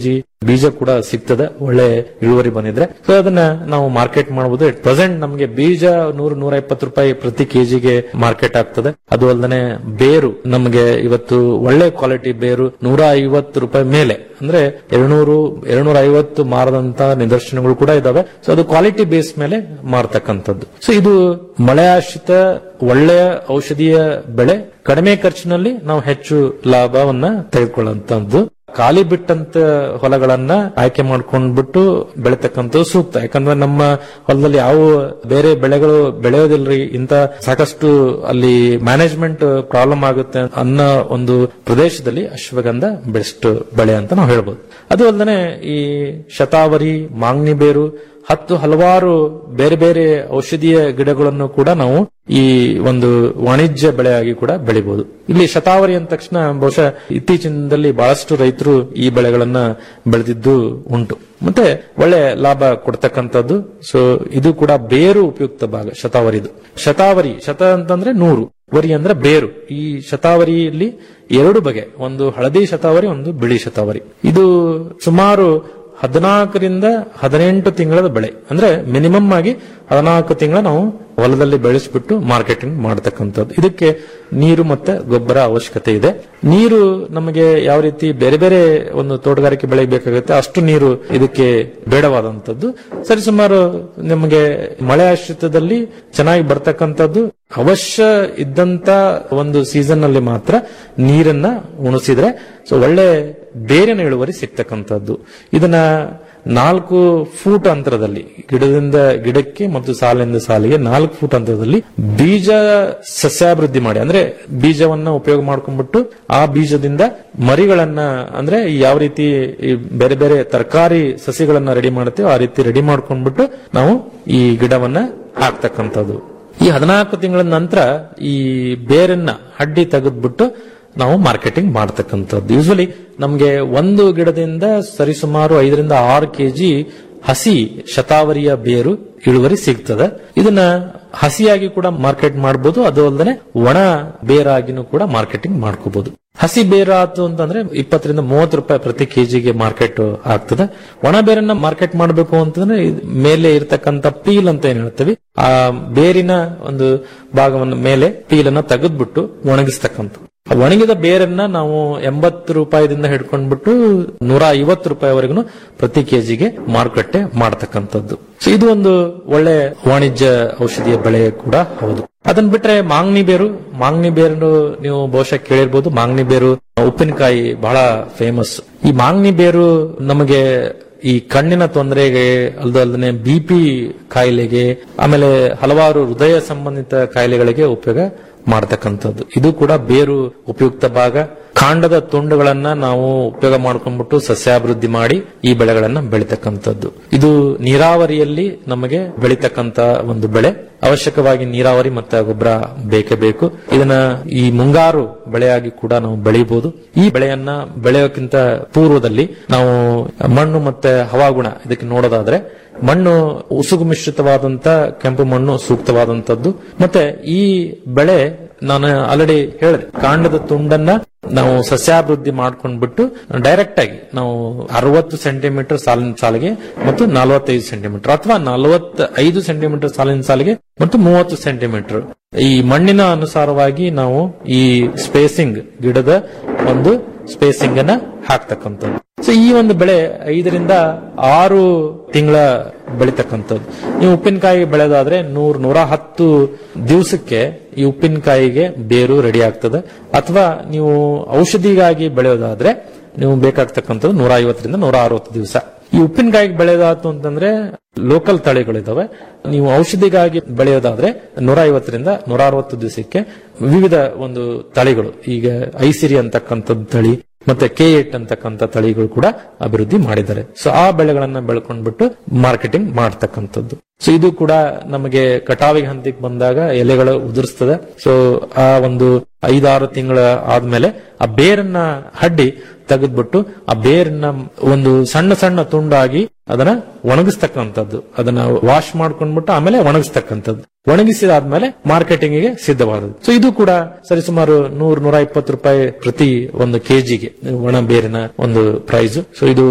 ಬೀಜ ಕೂಡ ಸಿಗ್ತದೆ ಒಳ್ಳೆ ಇಳುವರಿ ಬಂದಿದ್ರೆ ಸೊ ಅದನ್ನ ನಾವು ಮಾರ್ಕೆಟ್ ಮಾಡಬಹುದು ಎಟ್ ಪ್ರೆಸೆಂಟ್ ನಮಗೆ ಬೀಜ ನೂರು ನೂರ ಇಪ್ಪತ್ತು ರೂಪಾಯಿ ಪ್ರತಿ ಕೆಜಿಗೆ ಮಾರ್ಕೆಟ್ ಆಗ್ತದೆ ಅದು ಅಲ್ಲದೆ ಬೇರು ನಮಗೆ ಇವತ್ತು ಒಳ್ಳೆ ಕ್ವಾಲಿಟಿ ಬೇರು ನೂರ ಐವತ್ತು ರೂಪಾಯಿ ಮೇಲೆ ಅಂದ್ರೆ ಎರಡ್ನೂರು ಎರಡ್ನೂರ ಐವತ್ತು ಮಾರದಂತ ನಿದರ್ಶನಗಳು ಕೂಡ ಇದಾವೆ ಸೊ ಅದು ಕ್ವಾಲಿಟಿ ಬೇಸ್ ಮೇಲೆ ಮಾರ್ತಕ್ಕಂಥದ್ದು ಸೊ ಇದು ಮಳೆಯಾಶ್ರಿತ ಒಳ್ಳೆಯ ಔಷಧೀಯ ಬೆಳೆ ಕಡಿಮೆ ಖರ್ಚಿನಲ್ಲಿ ನಾವು ಹೆಚ್ಚು ಲಾಭವನ್ನ ತೆಗೆದುಕೊಳ್ಳುವಂತದ್ದು ಖಾಲಿ ಬಿಟ್ಟಂತ ಹೊಲಗಳನ್ನ ಆಯ್ಕೆ ಮಾಡ್ಕೊಂಡ್ಬಿಟ್ಟು ಬೆಳಿತಕ್ಕಂಥದ್ದು ಸೂಕ್ತ ಯಾಕಂದ್ರೆ ನಮ್ಮ ಹೊಲದಲ್ಲಿ ಯಾವ ಬೇರೆ ಬೆಳೆಗಳು ಬೆಳೆಯೋದಿಲ್ರಿ ಇಂತ ಸಾಕಷ್ಟು ಅಲ್ಲಿ ಮ್ಯಾನೇಜ್ಮೆಂಟ್ ಪ್ರಾಬ್ಲಮ್ ಆಗುತ್ತೆ ಅನ್ನೋ ಒಂದು ಪ್ರದೇಶದಲ್ಲಿ ಅಶ್ವಗಂಧ ಬೆಸ್ಟ್ ಬೆಳೆ ಅಂತ ನಾವು ಹೇಳ್ಬೋದು ಅದು ಅಲ್ಲದೆ ಈ ಶತಾವರಿ ಮಾಂಗ್ನಿ ಬೇರು ಹತ್ತು ಹಲವಾರು ಬೇರೆ ಬೇರೆ ಔಷಧೀಯ ಗಿಡಗಳನ್ನು ಕೂಡ ನಾವು ಈ ಒಂದು ವಾಣಿಜ್ಯ ಬೆಳೆಯಾಗಿ ಕೂಡ ಬೆಳಿಬಹುದು ಇಲ್ಲಿ ಶತಾವರಿ ಅಂದ ತಕ್ಷಣ ಬಹುಶಃ ಇತ್ತೀಚಿನದಲ್ಲಿ ಬಹಳಷ್ಟು ರೈತರು ಈ ಬೆಳೆಗಳನ್ನ ಬೆಳೆದಿದ್ದು ಉಂಟು ಮತ್ತೆ ಒಳ್ಳೆ ಲಾಭ ಕೊಡ್ತಕ್ಕಂಥದ್ದು ಸೊ ಇದು ಕೂಡ ಬೇರು ಉಪಯುಕ್ತ ಭಾಗ ಶತಾವರಿದು ಶತಾವರಿ ಶತ ಅಂತಂದ್ರೆ ನೂರು ವರಿ ಅಂದ್ರೆ ಬೇರು ಈ ಶತಾವರಿಯಲ್ಲಿ ಎರಡು ಬಗೆ ಒಂದು ಹಳದಿ ಶತಾವರಿ ಒಂದು ಬಿಳಿ ಶತಾವರಿ ಇದು ಸುಮಾರು ಹದಿನಾಲ್ಕರಿಂದ ಹದಿನೆಂಟು ತಿಂಗಳ ಬೆಳೆ ಅಂದ್ರೆ ಮಿನಿಮಮ್ ಆಗಿ ಹದಿನಾಲ್ಕು ತಿಂಗಳ ನಾವು ಹೊಲದಲ್ಲಿ ಬೆಳೆಸ್ಬಿಟ್ಟು ಮಾರ್ಕೆಟಿಂಗ್ ಮಾಡತಕ್ಕಂಥದ್ದು ಇದಕ್ಕೆ ನೀರು ಮತ್ತೆ ಗೊಬ್ಬರ ಅವಶ್ಯಕತೆ ಇದೆ ನೀರು ನಮಗೆ ಯಾವ ರೀತಿ ಬೇರೆ ಬೇರೆ ಒಂದು ತೋಟಗಾರಿಕೆ ಬೆಳೆಗೆ ಬೇಕಾಗುತ್ತೆ ಅಷ್ಟು ನೀರು ಇದಕ್ಕೆ ಬೇಡವಾದಂತದ್ದು ಸರಿಸುಮಾರು ನಮಗೆ ಮಳೆ ಆಶ್ರಿತದಲ್ಲಿ ಚೆನ್ನಾಗಿ ಬರ್ತಕ್ಕಂಥದ್ದು ಅವಶ್ಯ ಇದ್ದಂತ ಒಂದು ಸೀಸನ್ ನಲ್ಲಿ ಮಾತ್ರ ನೀರನ್ನ ಉಣಿಸಿದ್ರೆ ಸೊ ಒಳ್ಳೆ ಬೇರಿನ ಇಳುವರಿ ಸಿಗ್ತಕ್ಕಂಥದ್ದು ಇದನ್ನ ನಾಲ್ಕು ಫೂಟ್ ಅಂತರದಲ್ಲಿ ಗಿಡದಿಂದ ಗಿಡಕ್ಕೆ ಮತ್ತು ಸಾಲಿನಿಂದ ಸಾಲಿಗೆ ನಾಲ್ಕು ಫೂಟ್ ಅಂತರದಲ್ಲಿ ಬೀಜ ಸಸ್ಯಾಭಿವೃದ್ಧಿ ಮಾಡಿ ಅಂದ್ರೆ ಬೀಜವನ್ನ ಉಪಯೋಗ ಮಾಡ್ಕೊಂಡ್ಬಿಟ್ಟು ಆ ಬೀಜದಿಂದ ಮರಿಗಳನ್ನ ಅಂದ್ರೆ ಯಾವ ರೀತಿ ಈ ಬೇರೆ ಬೇರೆ ತರಕಾರಿ ಸಸಿಗಳನ್ನ ರೆಡಿ ಮಾಡ್ತೇವೆ ಆ ರೀತಿ ರೆಡಿ ಮಾಡ್ಕೊಂಡ್ಬಿಟ್ಟು ನಾವು ಈ ಗಿಡವನ್ನ ಹಾಕ್ತಕ್ಕಂಥದ್ದು ಈ ಹದಿನಾಲ್ಕು ತಿಂಗಳ ನಂತರ ಈ ಬೇರನ್ನ ಹಡ್ಡಿ ತೆಗೆದ್ಬಿಟ್ಟು ನಾವು ಮಾರ್ಕೆಟಿಂಗ್ ಮಾಡ್ತಕ್ಕಂಥದ್ದು ಯೂಶಲಿ ನಮಗೆ ಒಂದು ಗಿಡದಿಂದ ಸರಿಸುಮಾರು ಐದರಿಂದ ಆರು ಕೆಜಿ ಹಸಿ ಶತಾವರಿಯ ಬೇರು ಇಳುವರಿ ಸಿಗ್ತದೆ ಇದನ್ನ ಹಸಿಯಾಗಿ ಕೂಡ ಮಾರ್ಕೆಟ್ ಮಾಡಬಹುದು ಅದು ಅಲ್ಲದೆ ಒಣ ಬೇರಾಗಿನೂ ಕೂಡ ಮಾರ್ಕೆಟಿಂಗ್ ಮಾಡ್ಕೋಬಹುದು ಹಸಿ ಬೇರ ಆತು ಅಂತಂದ್ರೆ ಇಪ್ಪತ್ತರಿಂದ ಮೂವತ್ತು ರೂಪಾಯಿ ಪ್ರತಿ ಕೆಜಿಗೆ ಮಾರ್ಕೆಟ್ ಆಗ್ತದೆ ಒಣ ಬೇರನ್ನ ಮಾರ್ಕೆಟ್ ಮಾಡಬೇಕು ಅಂತಂದ್ರೆ ಇದ್ ಮೇಲೆ ಇರತಕ್ಕಂತ ಪೀಲ್ ಅಂತ ಏನ್ ಹೇಳ್ತೀವಿ ಆ ಬೇರಿನ ಒಂದು ಭಾಗವನ್ನು ಮೇಲೆ ಪೀಲನ್ನ ತೆಗೆದ್ಬಿಟ್ಟು ಒಣಗಿಸ್ತಕ್ಕಂಥ ಆ ಒಣಗಿದ ಬೇರನ್ನ ನಾವು ಎಂಬತ್ತು ರೂಪಾಯಿದಿಂದ ಹಿಡ್ಕೊಂಡ್ಬಿಟ್ಟು ನೂರ ಐವತ್ತು ರೂಪಾಯಿವರೆಗೂ ಪ್ರತಿ ಕೆಜಿಗೆ ಮಾರುಕಟ್ಟೆ ಮಾಡತಕ್ಕಂಥದ್ದು ಸೊ ಇದು ಒಂದು ಒಳ್ಳೆ ವಾಣಿಜ್ಯ ಔಷಧಿಯ ಬೆಳೆ ಕೂಡ ಹೌದು ಅದನ್ನ ಬಿಟ್ರೆ ಮಾಂಗ್ನಿ ಬೇರು ಮಾಂಗ್ನಿ ಬೇರು ನೀವು ಬಹುಶಃ ಕೇಳಿರ್ಬೋದು ಮಾಂಗ್ನಿ ಬೇರು ಉಪ್ಪಿನಕಾಯಿ ಬಹಳ ಫೇಮಸ್ ಈ ಮಾಂಗ್ನಿ ಬೇರು ನಮಗೆ ಈ ಕಣ್ಣಿನ ತೊಂದರೆಗೆ ಅಲ್ಲದಲ್ಲದೆ ಬಿ ಪಿ ಕಾಯಿಲೆಗೆ ಆಮೇಲೆ ಹಲವಾರು ಹೃದಯ ಸಂಬಂಧಿತ ಕಾಯಿಲೆಗಳಿಗೆ ಉಪಯೋಗ ಮಾಡತಕ್ಕಂಥದ್ದು ಇದು ಕೂಡ ಬೇರು ಉಪಯುಕ್ತ ಭಾಗ ಕಾಂಡದ ತುಂಡುಗಳನ್ನ ನಾವು ಉಪಯೋಗ ಮಾಡ್ಕೊಂಡ್ಬಿಟ್ಟು ಸಸ್ಯಾಭಿವೃದ್ಧಿ ಮಾಡಿ ಈ ಬೆಳೆಗಳನ್ನ ಬೆಳಿತಕ್ಕಂಥದ್ದು ಇದು ನೀರಾವರಿಯಲ್ಲಿ ನಮಗೆ ಬೆಳಿತಕ್ಕಂತ ಒಂದು ಬೆಳೆ ಅವಶ್ಯಕವಾಗಿ ನೀರಾವರಿ ಮತ್ತೆ ಗೊಬ್ಬರ ಬೇಕೇ ಬೇಕು ಇದನ್ನ ಈ ಮುಂಗಾರು ಬೆಳೆಯಾಗಿ ಕೂಡ ನಾವು ಬೆಳಿಬಹುದು ಈ ಬೆಳೆಯನ್ನ ಬೆಳೆಯೋಕ್ಕಿಂತ ಪೂರ್ವದಲ್ಲಿ ನಾವು ಮಣ್ಣು ಮತ್ತೆ ಹವಾಗುಣ ಇದಕ್ಕೆ ನೋಡೋದಾದ್ರೆ ಮಣ್ಣು ಉಸುಗು ಮಿಶ್ರಿತವಾದಂತ ಕೆಂಪು ಮಣ್ಣು ಸೂಕ್ತವಾದಂತದ್ದು ಮತ್ತೆ ಈ ಬೆಳೆ ನಾನು ಆಲ್ರೆಡಿ ಹೇಳಿದೆ ಕಾಂಡದ ತುಂಡನ್ನ ನಾವು ಸಸ್ಯಾಭಿವೃದ್ಧಿ ಮಾಡ್ಕೊಂಡ್ಬಿಟ್ಟು ಡೈರೆಕ್ಟ್ ಆಗಿ ನಾವು ಅರವತ್ತು ಸೆಂಟಿಮೀಟರ್ ಸಾಲಿನ ಸಾಲಿಗೆ ಮತ್ತು ನಲವತ್ತೈದು ಸೆಂಟಿಮೀಟರ್ ಅಥವಾ ನಲವತ್ತ ಐದು ಸೆಂಟಿಮೀಟರ್ ಸಾಲಿನ ಸಾಲಿಗೆ ಮತ್ತು ಮೂವತ್ತು ಸೆಂಟಿಮೀಟರ್ ಈ ಮಣ್ಣಿನ ಅನುಸಾರವಾಗಿ ನಾವು ಈ ಸ್ಪೇಸಿಂಗ್ ಗಿಡದ ಒಂದು ಸ್ಪೇಸಿಂಗ್ ಅನ್ನ ಹಾಕ್ತಕ್ಕಂಥದ್ದು ಸೊ ಈ ಒಂದು ಬೆಳೆ ಐದರಿಂದ ಆರು ತಿಂಗಳ ಬೆಳಿತಕ್ಕಂಥದ್ದು ನೀವು ಉಪ್ಪಿನಕಾಯಿ ಬೆಳೆದಾದ್ರೆ ನೂರ್ ನೂರ ಹತ್ತು ದಿವಸಕ್ಕೆ ಈ ಉಪ್ಪಿನಕಾಯಿಗೆ ಬೇರು ರೆಡಿ ಆಗ್ತದೆ ಅಥವಾ ನೀವು ಔಷಧಿಗಾಗಿ ಬೆಳೆಯೋದಾದ್ರೆ ನೀವು ಬೇಕಾಗ್ತಕ್ಕಂಥದ್ದು ನೂರ ಐವತ್ತರಿಂದ ನೂರ ಅರವತ್ತು ದಿವಸ ಈ ಉಪ್ಪಿನಕಾಯಿಗೆ ಬೆಳೆದಾತು ಅಂತಂದ್ರೆ ಲೋಕಲ್ ತಳಿಗಳಿದಾವೆ ನೀವು ಔಷಧಿಗಾಗಿ ಬೆಳೆಯೋದಾದ್ರೆ ನೂರ ಐವತ್ತರಿಂದ ನೂರ ಅರವತ್ತು ದಿವಸಕ್ಕೆ ವಿವಿಧ ಒಂದು ತಳಿಗಳು ಈಗ ಐಸಿರಿ ಅಂತಕ್ಕಂಥದ್ದು ತಳಿ ಮತ್ತೆ ಕೆ ಏಟ್ ಅಂತಕ್ಕಂಥ ತಳಿಗಳು ಕೂಡ ಅಭಿವೃದ್ಧಿ ಮಾಡಿದ್ದಾರೆ ಸೊ ಆ ಬೆಳೆಗಳನ್ನ ಬೆಳ್ಕೊಂಡ್ಬಿಟ್ಟು ಮಾರ್ಕೆಟಿಂಗ್ ಮಾಡ್ತಕ್ಕಂಥದ್ದು ಸೊ ಇದು ಕೂಡ ನಮಗೆ ಕಟಾವಿಗೆ ಹಂತಕ್ಕೆ ಬಂದಾಗ ಎಲೆಗಳು ಉದುರಿಸ್ತದೆ ಸೊ ಆ ಒಂದು ಐದಾರು ತಿಂಗಳ ಆದ್ಮೇಲೆ ಆ ಬೇರನ್ನ ಹಡ್ಡಿ ತೆಗೆದ್ಬಿಟ್ಟು ಆ ಬೇರನ್ನ ಒಂದು ಸಣ್ಣ ಸಣ್ಣ ತುಂಡಾಗಿ ಅದನ್ನ ಒಣಗಿಸ್ತಕ್ಕಂಥದ್ದು ಅದನ್ನ ವಾಶ್ ಮಾಡ್ಕೊಂಡ್ಬಿಟ್ಟು ಆಮೇಲೆ ಒಣಗಿಸ್ತಕ್ಕಂಥದ್ದು ಒಣಗಿಸಿದಾದ್ಮೇಲೆ ಮಾರ್ಕೆಟಿಂಗ್ ಗೆ ಸಿದ್ಧವಾದದ್ದು ಸೊ ಇದು ಕೂಡ ಸರಿಸುಮಾರು ನೂರ್ ನೂರ ಇಪ್ಪತ್ತು ರೂಪಾಯಿ ಪ್ರತಿ ಒಂದು ಕೆಜಿಗೆ ಒಣ ಬೇರಿನ ಒಂದು ಪ್ರೈಸ್ ಸೊ ಇದು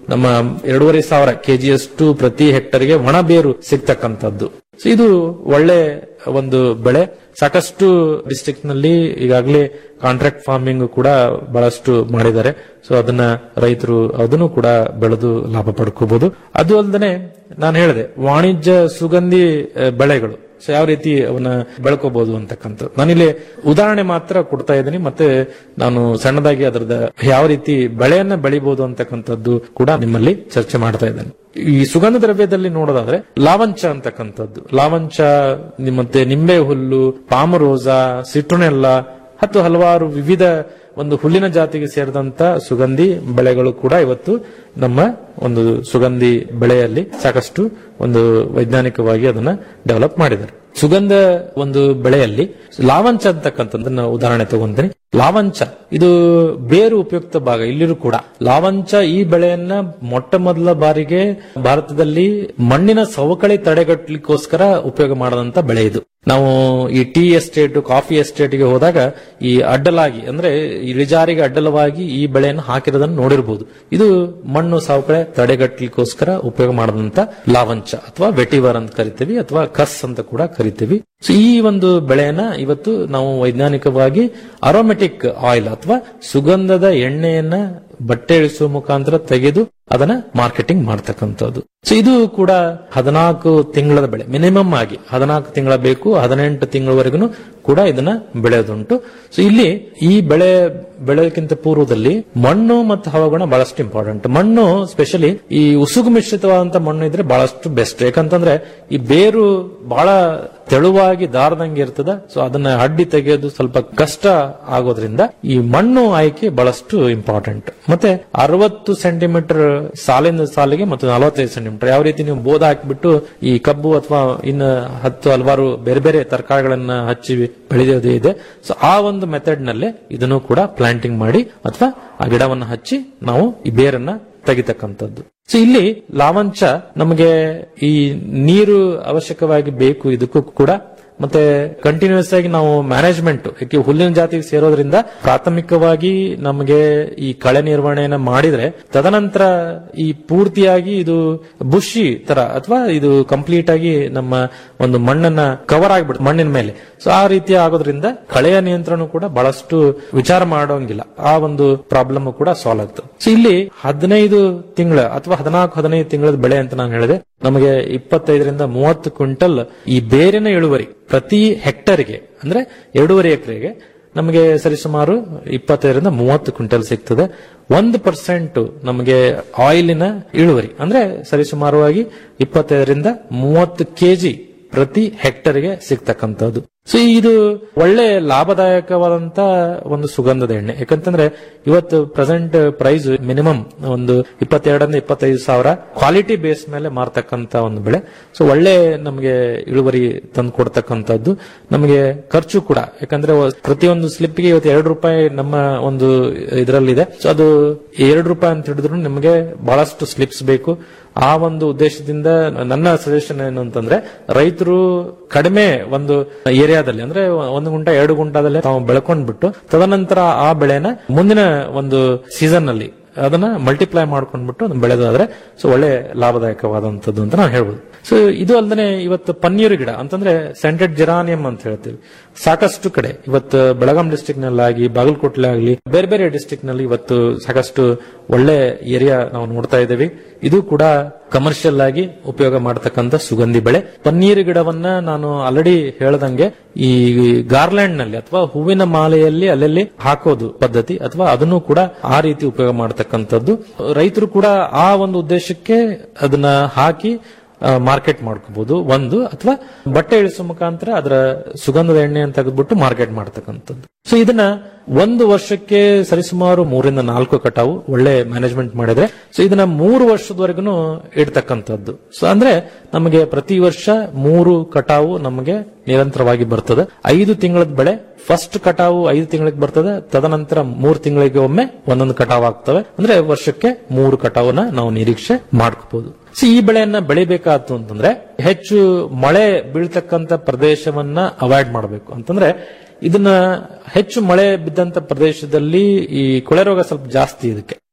ನಮ್ಮ ಎರಡೂವರೆ ಸಾವಿರ ಕೆಜಿಯಷ್ಟು ಪ್ರತಿ ಹೆಕ್ಟರ್ಗೆ ಒಣ ಬೇರು ಸಿಗ್ತಕ್ಕಂಥದ್ದು ಸೊ ಇದು ಒಳ್ಳೆ ಒಂದು ಬೆಳೆ ಸಾಕಷ್ಟು ಡಿಸ್ಟ್ರಿಕ್ಟ್ ನಲ್ಲಿ ಈಗಾಗಲೇ ಕಾಂಟ್ರಾಕ್ಟ್ ಫಾರ್ಮಿಂಗ್ ಕೂಡ ಬಹಳಷ್ಟು ಮಾಡಿದ್ದಾರೆ ಸೊ ಅದನ್ನ ರೈತರು ಅದನ್ನು ಕೂಡ ಬೆಳೆದು ಲಾಭ ಪಡ್ಕೋಬಹುದು ಅದು ಅಲ್ಲದೆ ನಾನು ಹೇಳಿದೆ ವಾಣಿಜ್ಯ ಸುಗಂಧಿ ಆ, ಬೆಳೆಗಳು ಸೊ ಯಾವ ರೀತಿ ಅವನ್ನ ಬೆಳ್ಕೋಬಹುದು ಅಂತಕ್ಕಂಥದ್ದು ನಾನಿಲ್ಲಿ ಉದಾಹರಣೆ ಮಾತ್ರ ಕೊಡ್ತಾ ಇದ್ದೀನಿ ಮತ್ತೆ ನಾನು ಸಣ್ಣದಾಗಿ ಅದರದ ಯಾವ ರೀತಿ ಬೆಳೆಯನ್ನ ಬೆಳಿಬಹುದು ಅಂತಕ್ಕಂಥದ್ದು ಕೂಡ ನಿಮ್ಮಲ್ಲಿ ಚರ್ಚೆ ಮಾಡ್ತಾ ಇದ್ದೇನೆ ಈ ಸುಗಂಧ ದ್ರವ್ಯದಲ್ಲಿ ನೋಡೋದಾದ್ರೆ ಲಾವಂಚ ಅಂತಕ್ಕಂಥದ್ದು ಲಾವಂಚ ನಿ- ಮತ್ತೆ ನಿಂಬೆ ಹುಲ್ಲು ಪಾಮರೋಸಾ ಸಿಟ್ರುನೆಲ್ಲ ಹತ್ತು ಹಲವಾರು ವಿವಿಧ ಒಂದು ಹುಲ್ಲಿನ ಜಾತಿಗೆ ಸೇರಿದಂತ ಸುಗಂಧಿ ಬೆಳೆಗಳು ಕೂಡ ಇವತ್ತು ನಮ್ಮ ಒಂದು ಸುಗಂಧಿ ಬೆಳೆಯಲ್ಲಿ ಸಾಕಷ್ಟು ಒಂದು ವೈಜ್ಞಾನಿಕವಾಗಿ ಅದನ್ನ ಡೆವಲಪ್ ಮಾಡಿದ್ದಾರೆ ಸುಗಂಧ ಒಂದು ಬೆಳೆಯಲ್ಲಿ ಲಾವಂಚ ಅಂತಕ್ಕಂಥದ್ದನ್ನ ಉದಾಹರಣೆ ತಗೊಂತೀನಿ ಲಾವಂಚ ಇದು ಬೇರು ಉಪಯುಕ್ತ ಭಾಗ ಇಲ್ಲಿರೂ ಕೂಡ ಲಾವಂಚ ಈ ಬೆಳೆಯನ್ನ ಮೊಟ್ಟ ಮೊದಲ ಬಾರಿಗೆ ಭಾರತದಲ್ಲಿ ಮಣ್ಣಿನ ಸವಕಳಿ ತಡೆಗಟ್ಟಲಿಕ್ಕೋಸ್ಕರ ಉಪಯೋಗ ಮಾಡದಂತ ಬೆಳೆ ಇದು ನಾವು ಈ ಟೀ ಎಸ್ಟೇಟ್ ಕಾಫಿ ಎಸ್ಟೇಟ್ಗೆ ಹೋದಾಗ ಈ ಅಡ್ಡಲಾಗಿ ಅಂದ್ರೆ ಇಳಿಜಾರಿಗೆ ಅಡ್ಡಲವಾಗಿ ಈ ಬೆಳೆಯನ್ನು ಹಾಕಿರೋದನ್ನು ನೋಡಿರಬಹುದು ಇದು ಮಣ್ಣು ಸವಕಳಿ ತಡೆಗಟ್ಟಲಿಕ್ಕೋಸ್ಕರ ಉಪಯೋಗ ಮಾಡದಂತ ಲಾವಂಚ ಅಥವಾ ವೆಟಿವರ್ ಅಂತ ಕರಿತೀವಿ ಅಥವಾ ಕಸ್ ಅಂತ ಕೂಡ ಕರಿತೀವಿ ಸೊ ಈ ಒಂದು ಬೆಳೆಯನ್ನ ಇವತ್ತು ನಾವು ವೈಜ್ಞಾನಿಕವಾಗಿ ಅರೋಮೆಟಿಕ್ ಆಯಿಲ್ ಅಥವಾ ಸುಗಂಧದ ಎಣ್ಣೆಯನ್ನ ಬಟ್ಟೆ ಇಳಿಸುವ ಮುಖಾಂತರ ತೆಗೆದು ಅದನ್ನ ಮಾರ್ಕೆಟಿಂಗ್ ಮಾಡ್ತಕ್ಕಂಥದ್ದು ಸೊ ಇದು ಕೂಡ ಹದಿನಾಲ್ಕು ತಿಂಗಳ ಬೆಳೆ ಮಿನಿಮಮ್ ಆಗಿ ಹದಿನಾಲ್ಕು ತಿಂಗಳ ಬೇಕು ಹದಿನೆಂಟು ತಿಂಗಳವರೆಗೂ ಕೂಡ ಇದನ್ನ ಬೆಳೆಯೋದುಂಟು ಸೊ ಇಲ್ಲಿ ಈ ಬೆಳೆ ಬೆಳೆಯೋಕ್ಕಿಂತ ಪೂರ್ವದಲ್ಲಿ ಮಣ್ಣು ಮತ್ತು ಹವಾಗುಣ ಬಹಳಷ್ಟು ಇಂಪಾರ್ಟೆಂಟ್ ಮಣ್ಣು ಸ್ಪೆಷಲಿ ಈ ಉಸುಗು ಮಿಶ್ರಿತವಾದಂತ ಮಣ್ಣು ಇದ್ರೆ ಬಹಳಷ್ಟು ಬೆಸ್ಟ್ ಯಾಕಂತಂದ್ರೆ ಈ ಬೇರು ಬಹಳ ತೆಳುವಾಗಿ ದಾರದಂಗೆ ಇರ್ತದ ಸೊ ಅದನ್ನ ಅಡ್ಡಿ ತೆಗೆಯೋದು ಸ್ವಲ್ಪ ಕಷ್ಟ ಆಗೋದ್ರಿಂದ ಈ ಮಣ್ಣು ಆಯ್ಕೆ ಬಹಳಷ್ಟು ಇಂಪಾರ್ಟೆಂಟ್ ಮತ್ತೆ ಅರವತ್ತು ಸೆಂಟಿಮೀಟರ್ ಸಾಲಿನ ಸಾಲಿಗೆ ಮತ್ತು ನಲವತ್ತೈದು ಸೆಂಟಿಮೀಟರ್ ಯಾವ ರೀತಿ ನೀವು ಬೋಧ ಹಾಕಿಬಿಟ್ಟು ಈ ಕಬ್ಬು ಅಥವಾ ಇನ್ನು ಹತ್ತು ಹಲವಾರು ಬೇರೆ ಬೇರೆ ತರಕಾರಿಗಳನ್ನ ಹಚ್ಚಿ ಬೆಳೆಯೋದೇ ಇದೆ ಸೊ ಆ ಒಂದು ಮೆಥಡ್ ನಲ್ಲೇ ಇದನ್ನು ಕೂಡ ಪ್ಲಾಂಟಿಂಗ್ ಮಾಡಿ ಅಥವಾ ಆ ಗಿಡವನ್ನು ಹಚ್ಚಿ ನಾವು ಈ ಬೇರನ್ನ ತೆಗಿತಕ್ಕಂಥದ್ದು ಸೊ ಇಲ್ಲಿ ಲಾವಂಚ ನಮಗೆ ಈ ನೀರು ಅವಶ್ಯಕವಾಗಿ ಬೇಕು ಇದಕ್ಕೂ ಕೂಡ ಮತ್ತೆ ಕಂಟಿನ್ಯೂಸ್ ಆಗಿ ನಾವು ಮ್ಯಾನೇಜ್ಮೆಂಟ್ ಯಾಕೆ ಹುಲ್ಲಿನ ಜಾತಿಗೆ ಸೇರೋದ್ರಿಂದ ಪ್ರಾಥಮಿಕವಾಗಿ ನಮಗೆ ಈ ಕಳೆ ನಿರ್ವಹಣೆಯನ್ನ ಮಾಡಿದ್ರೆ ತದನಂತರ ಈ ಪೂರ್ತಿಯಾಗಿ ಇದು ಬುಷಿ ತರ ಅಥವಾ ಇದು ಕಂಪ್ಲೀಟ್ ಆಗಿ ನಮ್ಮ ಒಂದು ಮಣ್ಣನ್ನ ಕವರ್ ಆಗಿಬಿಡುತ್ತೆ ಮಣ್ಣಿನ ಮೇಲೆ ಸೊ ಆ ರೀತಿ ಆಗೋದ್ರಿಂದ ಕಳೆಯ ನಿಯಂತ್ರಣ ಕೂಡ ಬಹಳಷ್ಟು ವಿಚಾರ ಮಾಡೋಂಗಿಲ್ಲ ಆ ಒಂದು ಪ್ರಾಬ್ಲಮ್ ಕೂಡ ಸಾಲ್ವ್ ಆಗ್ತದೆ ಸೊ ಇಲ್ಲಿ ಹದಿನೈದು ತಿಂಗಳ ಅಥವಾ ಹದಿನಾಲ್ಕು ಹದಿನೈದು ತಿಂಗಳ ಬೆಳೆ ಅಂತ ನಾನು ಹೇಳಿದೆ ನಮಗೆ ಇಪ್ಪತ್ತೈದರಿಂದ ಮೂವತ್ತು ಕ್ವಿಂಟಲ್ ಈ ಬೇರಿನ ಇಳುವರಿ ಪ್ರತಿ ಹೆಕ್ಟರ್ಗೆ ಅಂದ್ರೆ ಎರಡೂವರೆ ಎಕರೆಗೆ ನಮಗೆ ಸರಿಸುಮಾರು ಇಪ್ಪತ್ತೈದರಿಂದ ಮೂವತ್ತು ಕ್ವಿಂಟಲ್ ಸಿಗ್ತದೆ ಒಂದು ಪರ್ಸೆಂಟ್ ನಮಗೆ ಆಯಿಲಿನ ಇಳುವರಿ ಅಂದ್ರೆ ಸರಿಸುಮಾರವಾಗಿ ಇಪ್ಪತ್ತೈದರಿಂದ ಮೂವತ್ತು ಕೆಜಿ ಪ್ರತಿ ಹೆಕ್ಟರ್ಗೆ ಸಿಗ್ತಕ್ಕಂಥದ್ದು ಸೊ ಇದು ಒಳ್ಳೆ ಲಾಭದಾಯಕವಾದಂತ ಒಂದು ಸುಗಂಧದ ಎಣ್ಣೆ ಯಾಕಂತಂದ್ರೆ ಇವತ್ತು ಪ್ರೆಸೆಂಟ್ ಪ್ರೈಸ್ ಮಿನಿಮಮ್ ಒಂದು ಇಪ್ಪತ್ತೆರಡರಿಂದ ಇಪ್ಪತ್ತೈದು ಸಾವಿರ ಕ್ವಾಲಿಟಿ ಬೇಸ್ ಮೇಲೆ ಮಾರ್ತಕ್ಕಂತ ಒಂದು ಬೆಳೆ ಸೊ ಒಳ್ಳೆ ನಮಗೆ ಇಳುವರಿ ತಂದು ಕೊಡ್ತಕ್ಕಂಥದ್ದು ನಮಗೆ ಖರ್ಚು ಕೂಡ ಯಾಕಂದ್ರೆ ಪ್ರತಿಯೊಂದು ಸ್ಲಿಪ್ಗೆ ಇವತ್ತು ಎರಡು ರೂಪಾಯಿ ನಮ್ಮ ಒಂದು ಇದರಲ್ಲಿದೆ ಸೊ ಅದು ಎರಡು ರೂಪಾಯಿ ಅಂತ ಹಿಡಿದ್ರು ನಮಗೆ ಬಹಳಷ್ಟು ಸ್ಲಿಪ್ಸ್ ಬೇಕು ಆ ಒಂದು ಉದ್ದೇಶದಿಂದ ನನ್ನ ಸಜೆಷನ್ ಏನು ಅಂತಂದ್ರೆ ರೈತರು ಕಡಿಮೆ ಒಂದು ಏರಿಯಾದಲ್ಲಿ ಅಂದ್ರೆ ಒಂದು ಗುಂಟ ಎರಡು ಗುಂಟದಲ್ಲಿ ತಾವು ಬೆಳ್ಕೊಂಡ್ಬಿಟ್ಟು ತದನಂತರ ಆ ಬೆಳೆನ ಮುಂದಿನ ಒಂದು ಸೀಸನ್ ನಲ್ಲಿ ಅದನ್ನ ಮಲ್ಟಿಪ್ಲೈ ಮಾಡ್ಕೊಂಡ್ಬಿಟ್ಟು ಅದನ್ನ ಬೆಳೆದಾದ್ರೆ ಸೊ ಒಳ್ಳೆ ಲಾಭದಾಯಕವಾದಂತದ್ದು ಅಂತ ನಾನು ಹೇಳ್ಬೋದು ಸೊ ಇದು ಅಲ್ಲದೆ ಇವತ್ತು ಪನ್ನೀರು ಗಿಡ ಅಂತಂದ್ರೆ ಸೆಂಟೆಡ್ ಜೆರಾನಿಯಂ ಅಂತ ಹೇಳ್ತೀವಿ ಸಾಕಷ್ಟು ಕಡೆ ಇವತ್ತು ಬೆಳಗಾಂ ಡಿಸ್ಟಿಕ್ ನಲ್ಲಾಗಿ ಬಾಗಲಕೋಟೆ ಆಗಲಿ ಬೇರೆ ಬೇರೆ ಡಿಸ್ಟಿಕ್ ನಲ್ಲಿ ಇವತ್ತು ಸಾಕಷ್ಟು ಒಳ್ಳೆ ಏರಿಯಾ ನಾವು ನೋಡ್ತಾ ಇದ್ದೇವೆ ಇದು ಕೂಡ ಕಮರ್ಷಿಯಲ್ ಆಗಿ ಉಪಯೋಗ ಮಾಡತಕ್ಕಂತ ಸುಗಂಧಿ ಬೆಳೆ ಪನ್ನೀರು ಗಿಡವನ್ನ ನಾನು ಆಲ್ರೆಡಿ ಹೇಳ್ದಂಗೆ ಈ ಗಾರ್ಲ್ಯಾಂಡ್ ನಲ್ಲಿ ಅಥವಾ ಹೂವಿನ ಮಾಲೆಯಲ್ಲಿ ಅಲ್ಲಲ್ಲಿ ಹಾಕೋದು ಪದ್ಧತಿ ಅಥವಾ ಅದನ್ನು ಕೂಡ ಆ ರೀತಿ ಉಪಯೋಗ ಮಾಡತಕ್ಕಂಥದ್ದು ರೈತರು ಕೂಡ ಆ ಒಂದು ಉದ್ದೇಶಕ್ಕೆ ಅದನ್ನ ಹಾಕಿ ಮಾರ್ಕೆಟ್ ಮಾಡ್ಕೋಬಹುದು ಒಂದು ಅಥವಾ ಬಟ್ಟೆ ಇಳಿಸುವ ಮುಖಾಂತರ ಅದರ ಸುಗಂಧದ ಎಣ್ಣೆಯನ್ನು ತೆಗೆದ್ಬಿಟ್ಟು ಮಾರ್ಕೆಟ್ ಮಾಡ್ತಕ್ಕಂಥದ್ದು ಸೊ ಇದನ್ನ ಒಂದು ವರ್ಷಕ್ಕೆ ಸರಿಸುಮಾರು ಮೂರಿಂದ ನಾಲ್ಕು ಕಟಾವು ಒಳ್ಳೆ ಮ್ಯಾನೇಜ್ಮೆಂಟ್ ಮಾಡಿದ್ರೆ ಸೊ ಇದನ್ನ ಮೂರು ವರ್ಷದವರೆಗೂ ಇಡ್ತಕ್ಕಂಥದ್ದು ಸೊ ಅಂದ್ರೆ ನಮಗೆ ಪ್ರತಿ ವರ್ಷ ಮೂರು ಕಟಾವು ನಮಗೆ ನಿರಂತರವಾಗಿ ಬರ್ತದೆ ಐದು ತಿಂಗಳದ ಬೆಳೆ ಫಸ್ಟ್ ಕಟಾವು ಐದು ತಿಂಗಳಿಗೆ ಬರ್ತದೆ ತದನಂತರ ಮೂರು ತಿಂಗಳಿಗೆ ಒಮ್ಮೆ ಒಂದೊಂದು ಕಟಾವ್ ಆಗ್ತವೆ ಅಂದ್ರೆ ವರ್ಷಕ್ಕೆ ಮೂರು ಕಟಾವನ್ನ ನಾವು ನಿರೀಕ್ಷೆ ಮಾಡ್ಕೋಬಹುದು ಸೊ ಈ ಬೆಳೆಯನ್ನ ಬೆಳಿಬೇಕಾಯ್ತು ಅಂತಂದ್ರೆ ಹೆಚ್ಚು ಮಳೆ ಬೀಳ್ತಕ್ಕಂತ ಪ್ರದೇಶವನ್ನ ಅವಾಯ್ಡ್ ಮಾಡಬೇಕು ಅಂತಂದ್ರೆ ಇದನ್ನ ಹೆಚ್ಚು ಮಳೆ ಬಿದ್ದಂತ ಪ್ರದೇಶದಲ್ಲಿ ಈ ಕೊಳೆ ರೋಗ ಸ್ವಲ್ಪ ಜಾಸ್ತಿ ಇದಕ್ಕೆ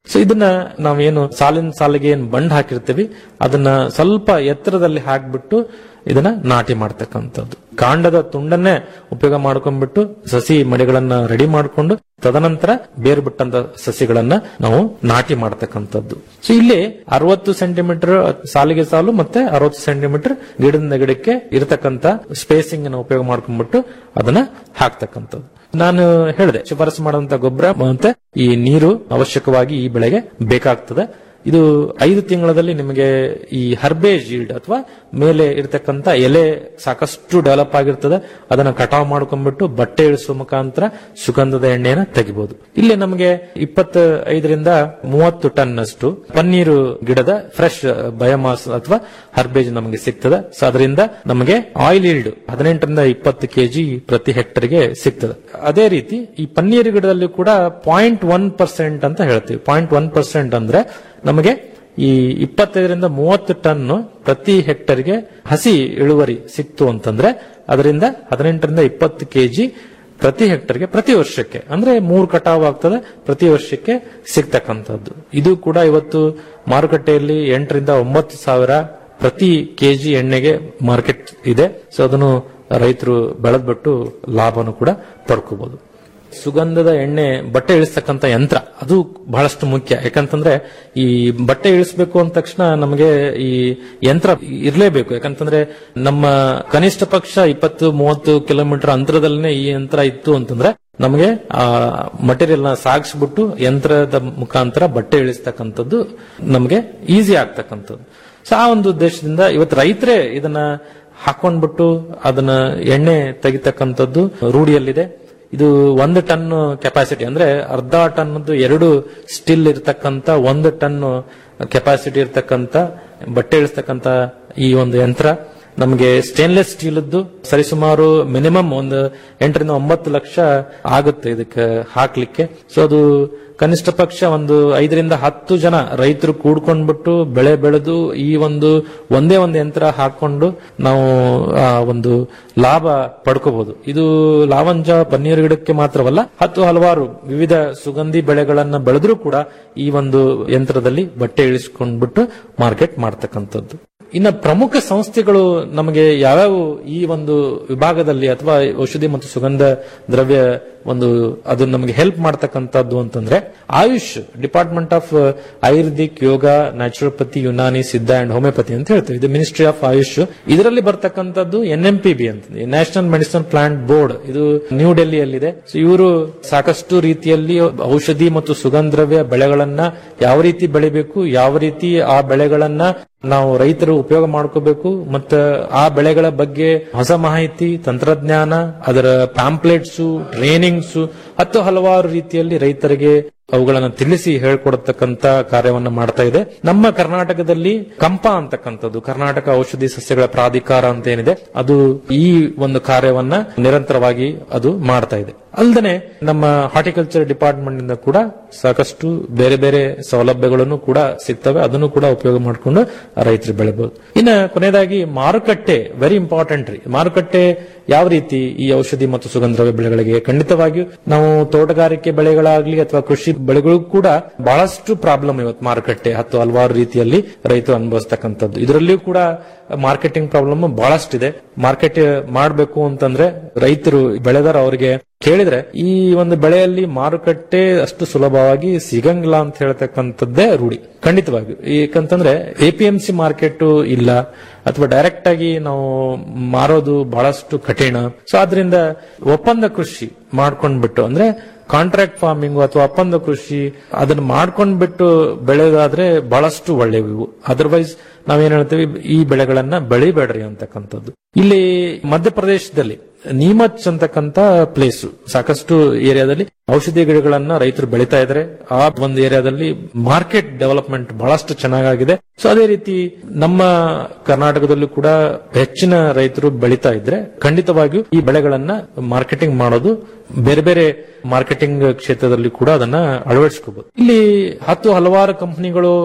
ಸೊ ಇದನ್ನ ನಾವೇನು ಸಾಲಿನ ಸಾಲಿಗೆ ಏನ್ ಬಂಡ್ ಹಾಕಿರ್ತೀವಿ ಅದನ್ನ ಸ್ವಲ್ಪ ಎತ್ತರದಲ್ಲಿ ಹಾಕ್ಬಿಟ್ಟು ಇದನ್ನ ನಾಟಿ ಮಾಡ್ತಕ್ಕಂಥದ್ದು ಕಾಂಡದ ತುಂಡನ್ನೇ ಉಪಯೋಗ ಮಾಡ್ಕೊಂಡ್ಬಿಟ್ಟು ಸಸಿ ಮಡಿಗಳನ್ನ ರೆಡಿ ಮಾಡ್ಕೊಂಡು ತದನಂತರ ಬೇರು ಬಿಟ್ಟಂತ ಸಸಿಗಳನ್ನ ನಾವು ನಾಟಿ ಮಾಡ್ತಕ್ಕಂಥದ್ದು ಸೊ ಇಲ್ಲಿ ಅರವತ್ತು ಸೆಂಟಿಮೀಟರ್ ಸಾಲಿಗೆ ಸಾಲು ಮತ್ತೆ ಅರವತ್ತು ಸೆಂಟಿಮೀಟರ್ ಗಿಡದಿಂದ ಗಿಡಕ್ಕೆ ಇರತಕ್ಕಂತ ಸ್ಪೇಸಿಂಗ್ ಅನ್ನು ಉಪಯೋಗ ಮಾಡ್ಕೊಂಡ್ಬಿಟ್ಟು ಅದನ್ನ ಹಾಕ್ತಕ್ಕಂಥದ್ದು ನಾನು ಹೇಳಿದೆ ಶಿಫಾರಸು ಮಾಡುವಂತ ಗೊಬ್ಬರ ಮತ್ತೆ ಈ ನೀರು ಅವಶ್ಯಕವಾಗಿ ಈ ಬೆಳೆಗೆ ಬೇಕಾಗ್ತದೆ ಇದು ಐದು ತಿಂಗಳಲ್ಲಿ ನಿಮಗೆ ಈ ಹರ್ಬೇಜ್ ಈಲ್ಡ್ ಅಥವಾ ಮೇಲೆ ಇರತಕ್ಕಂತ ಎಲೆ ಸಾಕಷ್ಟು ಡೆವಲಪ್ ಆಗಿರ್ತದೆ ಅದನ್ನ ಕಟಾವ್ ಮಾಡ್ಕೊಂಡ್ಬಿಟ್ಟು ಬಟ್ಟೆ ಇಳಿಸುವ ಮುಖಾಂತರ ಸುಗಂಧದ ಎಣ್ಣೆನ ತೆಗಿಬಹುದು ಇಲ್ಲಿ ನಮಗೆ ಇಪ್ಪತ್ತ ಐದರಿಂದ ಮೂವತ್ತು ಟನ್ ಅಷ್ಟು ಪನ್ನೀರು ಗಿಡದ ಫ್ರೆಶ್ ಬಯೋಮಾಸ್ ಅಥವಾ ಹರ್ಬೇಜ್ ನಮಗೆ ಸಿಗ್ತದೆ ಸೊ ಅದರಿಂದ ನಮಗೆ ಆಯಿಲ್ ಈಲ್ಡ್ ಹದಿನೆಂಟರಿಂದ ಇಪ್ಪತ್ತು ಕೆಜಿ ಪ್ರತಿ ಹೆಕ್ಟರ್ಗೆ ಸಿಗ್ತದೆ ಅದೇ ರೀತಿ ಈ ಪನ್ನೀರು ಗಿಡದಲ್ಲಿ ಕೂಡ ಪಾಯಿಂಟ್ ಒನ್ ಪರ್ಸೆಂಟ್ ಅಂತ ಹೇಳ್ತೀವಿ ಪಾಯಿಂಟ್ ಒನ್ ಪರ್ಸೆಂಟ್ ಅಂದ್ರೆ ನಮಗೆ ಈ ಇಪ್ಪತ್ತೈದರಿಂದ ಮೂವತ್ತು ಟನ್ ಪ್ರತಿ ಹೆಕ್ಟರ್ಗೆ ಹಸಿ ಇಳುವರಿ ಸಿಕ್ತು ಅಂತಂದ್ರೆ ಅದರಿಂದ ಹದಿನೆಂಟರಿಂದ ಇಪ್ಪತ್ತು ಕೆಜಿ ಪ್ರತಿ ಹೆಕ್ಟರ್ಗೆ ಪ್ರತಿ ವರ್ಷಕ್ಕೆ ಅಂದ್ರೆ ಮೂರು ಕಟಾವ್ ಆಗ್ತದೆ ಪ್ರತಿ ವರ್ಷಕ್ಕೆ ಸಿಗ್ತಕ್ಕಂಥದ್ದು ಇದು ಕೂಡ ಇವತ್ತು ಮಾರುಕಟ್ಟೆಯಲ್ಲಿ ಎಂಟರಿಂದ ಒಂಬತ್ತು ಸಾವಿರ ಪ್ರತಿ ಕೆಜಿ ಎಣ್ಣೆಗೆ ಮಾರ್ಕೆಟ್ ಇದೆ ಸೊ ಅದನ್ನು ರೈತರು ಬೆಳೆದ್ಬಿಟ್ಟು ಲಾಭನು ಕೂಡ ಪಡ್ಕೋಬಹುದು ಸುಗಂಧದ ಎಣ್ಣೆ ಬಟ್ಟೆ ಇಳಿಸ್ತಕ್ಕಂತ ಯಂತ್ರ ಅದು ಬಹಳಷ್ಟು ಮುಖ್ಯ ಯಾಕಂತಂದ್ರೆ ಈ ಬಟ್ಟೆ ಇಳಿಸಬೇಕು ಅಂದ ತಕ್ಷಣ ನಮಗೆ ಈ ಯಂತ್ರ ಇರಲೇಬೇಕು ಯಾಕಂತಂದ್ರೆ ನಮ್ಮ ಕನಿಷ್ಠ ಪಕ್ಷ ಇಪ್ಪತ್ತು ಮೂವತ್ತು ಕಿಲೋಮೀಟರ್ ಅಂತರದಲ್ಲೇ ಈ ಯಂತ್ರ ಇತ್ತು ಅಂತಂದ್ರೆ ನಮಗೆ ಆ ಮಟೀರಿಯಲ್ ನ ಸಾಗಿಸ್ಬಿಟ್ಟು ಯಂತ್ರದ ಮುಖಾಂತರ ಬಟ್ಟೆ ಇಳಿಸ್ತಕ್ಕಂಥದ್ದು ನಮಗೆ ಈಸಿ ಆಗ್ತಕ್ಕಂಥದ್ದು ಸೊ ಆ ಒಂದು ಉದ್ದೇಶದಿಂದ ಇವತ್ತು ರೈತರೇ ಇದನ್ನ ಹಾಕೊಂಡ್ಬಿಟ್ಟು ಅದನ್ನ ಎಣ್ಣೆ ತೆಗಿತಕ್ಕಂಥದ್ದು ರೂಢಿಯಲ್ಲಿದೆ ಇದು ಒಂದು ಟನ್ ಕೆಪಾಸಿಟಿ ಅಂದ್ರೆ ಅರ್ಧ ಟನ್ ಎರಡು ಸ್ಟಿಲ್ ಇರತಕ್ಕಂತ ಒಂದು ಟನ್ ಕೆಪಾಸಿಟಿ ಇರತಕ್ಕಂತ ಬಟ್ಟೆ ಇಳಿಸ್ತಕ್ಕಂತ ಈ ಒಂದು ಯಂತ್ರ ನಮಗೆ ಸ್ಟೇನ್ಲೆಸ್ ಸ್ಟೀಲ್ದ್ದು ಸರಿಸುಮಾರು ಮಿನಿಮಮ್ ಒಂದು ಎಂಟರಿಂದ ಒಂಬತ್ತು ಲಕ್ಷ ಆಗುತ್ತೆ ಇದಕ್ಕೆ ಹಾಕ್ಲಿಕ್ಕೆ ಸೊ ಅದು ಕನಿಷ್ಠ ಪಕ್ಷ ಒಂದು ಐದರಿಂದ ಹತ್ತು ಜನ ರೈತರು ಕೂಡ್ಕೊಂಡ್ಬಿಟ್ಟು ಬೆಳೆ ಬೆಳೆದು ಈ ಒಂದು ಒಂದೇ ಒಂದು ಯಂತ್ರ ಹಾಕೊಂಡು ನಾವು ಆ ಒಂದು ಲಾಭ ಪಡ್ಕೋಬಹುದು ಇದು ಲಾವಂಜ ಪನ್ನೀರ್ ಗಿಡಕ್ಕೆ ಮಾತ್ರವಲ್ಲ ಹತ್ತು ಹಲವಾರು ವಿವಿಧ ಸುಗಂಧಿ ಬೆಳೆಗಳನ್ನ ಬೆಳೆದ್ರೂ ಕೂಡ ಈ ಒಂದು ಯಂತ್ರದಲ್ಲಿ ಬಟ್ಟೆ ಇಳಿಸ್ಕೊಂಡ್ಬಿಟ್ಟು ಮಾರ್ಕೆಟ್ ಮಾಡ್ತಕ್ಕಂಥದ್ದು ಇನ್ನ ಪ್ರಮುಖ ಸಂಸ್ಥೆಗಳು ನಮಗೆ ಯಾವ್ಯಾವ ಈ ಒಂದು ವಿಭಾಗದಲ್ಲಿ ಅಥವಾ ಔಷಧಿ ಮತ್ತು ಸುಗಂಧ ದ್ರವ್ಯ ಒಂದು ಅದು ನಮಗೆ ಹೆಲ್ಪ್ ಮಾಡ್ತಕ್ಕಂಥದ್ದು ಅಂತಂದ್ರೆ AYUSH department of ayurvedic yoga naturopathy Unani Siddha and homeopathy ಅಂತ ಹೇಳ್ತೀವಿ ಇದು ಮಿನಿಸ್ಟ್ರಿ ಆಫ್ ಆಯುಷ್ ಇದರಲ್ಲಿ ಬರ್ತಕ್ಕಂಥದ್ದು ಎನ್ ಎಂ ಪಿ ಬಿ ಅಂತ ನ್ಯಾಷನಲ್ ಮೆಡಿಸಿನ್ ಪ್ಲಾಂಟ್ ಬೋರ್ಡ್ ಇದು ನ್ಯೂ ಡೆಲ್ಲಿಯಲ್ಲಿದೆ ಸೊ ಇವರು ಸಾಕಷ್ಟು ರೀತಿಯಲ್ಲಿ ಔಷಧಿ ಮತ್ತು ಸುಗಂಧ ದ್ರವ್ಯ ಬೆಳೆಗಳನ್ನ ಯಾವ ರೀತಿ ಬೆಳಿಬೇಕು ಯಾವ ರೀತಿ ಆ ಬೆಳೆಗಳನ್ನ ನಾವು ರೈತರು ಉಪಯೋಗ ಮಾಡ್ಕೋಬೇಕು ಮತ್ತು ಆ ಬೆಳೆಗಳ ಬಗ್ಗೆ ಹೊಸ ಮಾಹಿತಿ ತಂತ್ರಜ್ಞಾನ ಅದರ ಪ್ಯಾಂಪ್ಲೆಟ್ಸ್ ಟ್ರೈನಿಂಗ್ಸ್ ಹತ್ತು ಹಲವಾರು ರೀತಿಯಲ್ಲಿ ರೈತರಿಗೆ ಅವುಗಳನ್ನು ತಿಳಿಸಿ ಹೇಳ್ಕೊಡತಕ್ಕಂತ ಕಾರ್ಯವನ್ನ ಮಾಡ್ತಾ ಇದೆ ನಮ್ಮ ಕರ್ನಾಟಕದಲ್ಲಿ ಕಂಪ ಅಂತಕ್ಕಂಥದ್ದು ಕರ್ನಾಟಕ ಔಷಧಿ ಸಸ್ಯಗಳ ಪ್ರಾಧಿಕಾರ ಅಂತ ಏನಿದೆ ಅದು ಈ ಒಂದು ಕಾರ್ಯವನ್ನ ನಿರಂತರವಾಗಿ ಅದು ಮಾಡ್ತಾ ಇದೆ ಅಲ್ಲದೆ ನಮ್ಮ ಹಾರ್ಟಿಕಲ್ಚರ್ ಡಿಪಾರ್ಟ್ಮೆಂಟ್ ಇಂದ ಕೂಡ ಸಾಕಷ್ಟು ಬೇರೆ ಬೇರೆ ಸೌಲಭ್ಯಗಳನ್ನು ಕೂಡ ಸಿಗ್ತವೆ ಅದನ್ನು ಕೂಡ ಉಪಯೋಗ ಮಾಡಿಕೊಂಡು ರೈತರು ಬೆಳೆಬಹುದು ಇನ್ನು ಕೊನೆಯದಾಗಿ ಮಾರುಕಟ್ಟೆ ವೆರಿ ಇಂಪಾರ್ಟೆಂಟ್ ರೀ ಮಾರುಕಟ್ಟೆ ಯಾವ ರೀತಿ ಈ ಔಷಧಿ ಮತ್ತು ಸುಗಂಧ ದ್ರವ್ಯ ಬೆಳೆಗಳಿಗೆ ಖಂಡಿತವಾಗಿಯೂ ನಾವು ತೋಟಗಾರಿಕೆ ಬೆಳೆಗಳಾಗ್ಲಿ ಅಥವಾ ಕೃಷಿ ಬೆಳೆಗಳು ಕೂಡ ಬಹಳಷ್ಟು ಪ್ರಾಬ್ಲಮ್ ಇವತ್ತು ಮಾರುಕಟ್ಟೆ ಹತ್ತು ಹಲವಾರು ರೀತಿಯಲ್ಲಿ ರೈತರು ಅನುಭವಿಸ್ತಕ್ಕಂಥದ್ದು ಇದರಲ್ಲಿಯೂ ಕೂಡ ಮಾರ್ಕೆಟಿಂಗ್ ಪ್ರಾಬ್ಲಮ್ ಬಹಳಷ್ಟಿದೆ ಮಾರ್ಕೆಟ್ ಮಾಡಬೇಕು ಅಂತಂದ್ರೆ ರೈತರು ಬೆಳೆದಾರ ಅವರಿಗೆ ಕೇಳಿದ್ರೆ ಈ ಒಂದು ಬೆಳೆಯಲ್ಲಿ ಮಾರುಕಟ್ಟೆ ಅಷ್ಟು ಸುಲಭವಾಗಿ ಸಿಗಂಗಿಲ್ಲ ಅಂತ ಹೇಳ್ತಕ್ಕಂಥದ್ದೇ ರೂಢಿ ಖಂಡಿತವಾಗಿ ಏಕಂತಂದ್ರೆ ಎಪಿಎಂಸಿ ಮಾರ್ಕೆಟ್ ಇಲ್ಲ ಅಥವಾ ಡೈರೆಕ್ಟ್ ಆಗಿ ನಾವು ಮಾರೋದು ಬಹಳಷ್ಟು ಕಠಿಣ ಸೊ ಆದ್ರಿಂದ ಒಪ್ಪಂದ ಕೃಷಿ ಮಾಡ್ಕೊಂಡ್ಬಿಟ್ಟು ಅಂದ್ರೆ ಕಾಂಟ್ರಾಕ್ಟ್ ಫಾರ್ಮಿಂಗ್ ಅಥವಾ ಒಪ್ಪಂದ ಕೃಷಿ ಅದನ್ನ ಮಾಡ್ಕೊಂಡ್ಬಿಟ್ಟು ಬೆಳೆಯೋದಾದ್ರೆ ಬಹಳಷ್ಟು ಒಳ್ಳೆಯವು ಅದರ್ವೈಸ್ ನಾವೇನ್ ಹೇಳ್ತೀವಿ ಈ ಬೆಳೆಗಳನ್ನ ಬೆಳಿಬೇಡ್ರಿ ಅಂತಕ್ಕಂಥದ್ದು ಇಲ್ಲಿ ಮಧ್ಯಪ್ರದೇಶದಲ್ಲಿ ನೀಮಚ್ ಅಂತಕ್ಕಂತ ಪ್ಲೇಸ್ ಸಾಕಷ್ಟು ಏರಿಯಾದಲ್ಲಿ ಔಷಧಿ ಗಿಡಗಳನ್ನ ರೈತರು ಬೆಳಿತಾ ಇದ್ದಾರೆ ಆ ಒಂದು ಏರಿಯಾದಲ್ಲಿ ಮಾರ್ಕೆಟ್ ಡೆವಲಪ್ಮೆಂಟ್ ಬಹಳಷ್ಟು ಚೆನ್ನಾಗಿದೆ ಸೊ ಅದೇ ರೀತಿ ನಮ್ಮ ಕರ್ನಾಟಕದಲ್ಲೂ ಕೂಡ ಹೆಚ್ಚಿನ ರೈತರು ಬೆಳಿತಾ ಇದ್ರೆ ಖಂಡಿತವಾಗಿಯೂ ಈ ಬೆಳೆಗಳನ್ನ ಮಾರ್ಕೆಟಿಂಗ್ ಮಾಡೋದು ಬೇರೆ ಬೇರೆ ಮಾರ್ಕೆಟಿಂಗ್ ಕ್ಷೇತ್ರದಲ್ಲಿ ಕೂಡ ಅದನ್ನ ಅಳವಡಿಸ್ಕೋಬಹುದು ಇಲ್ಲಿ ಹತ್ತು ಹಲವಾರು ಕಂಪನಿಗಳು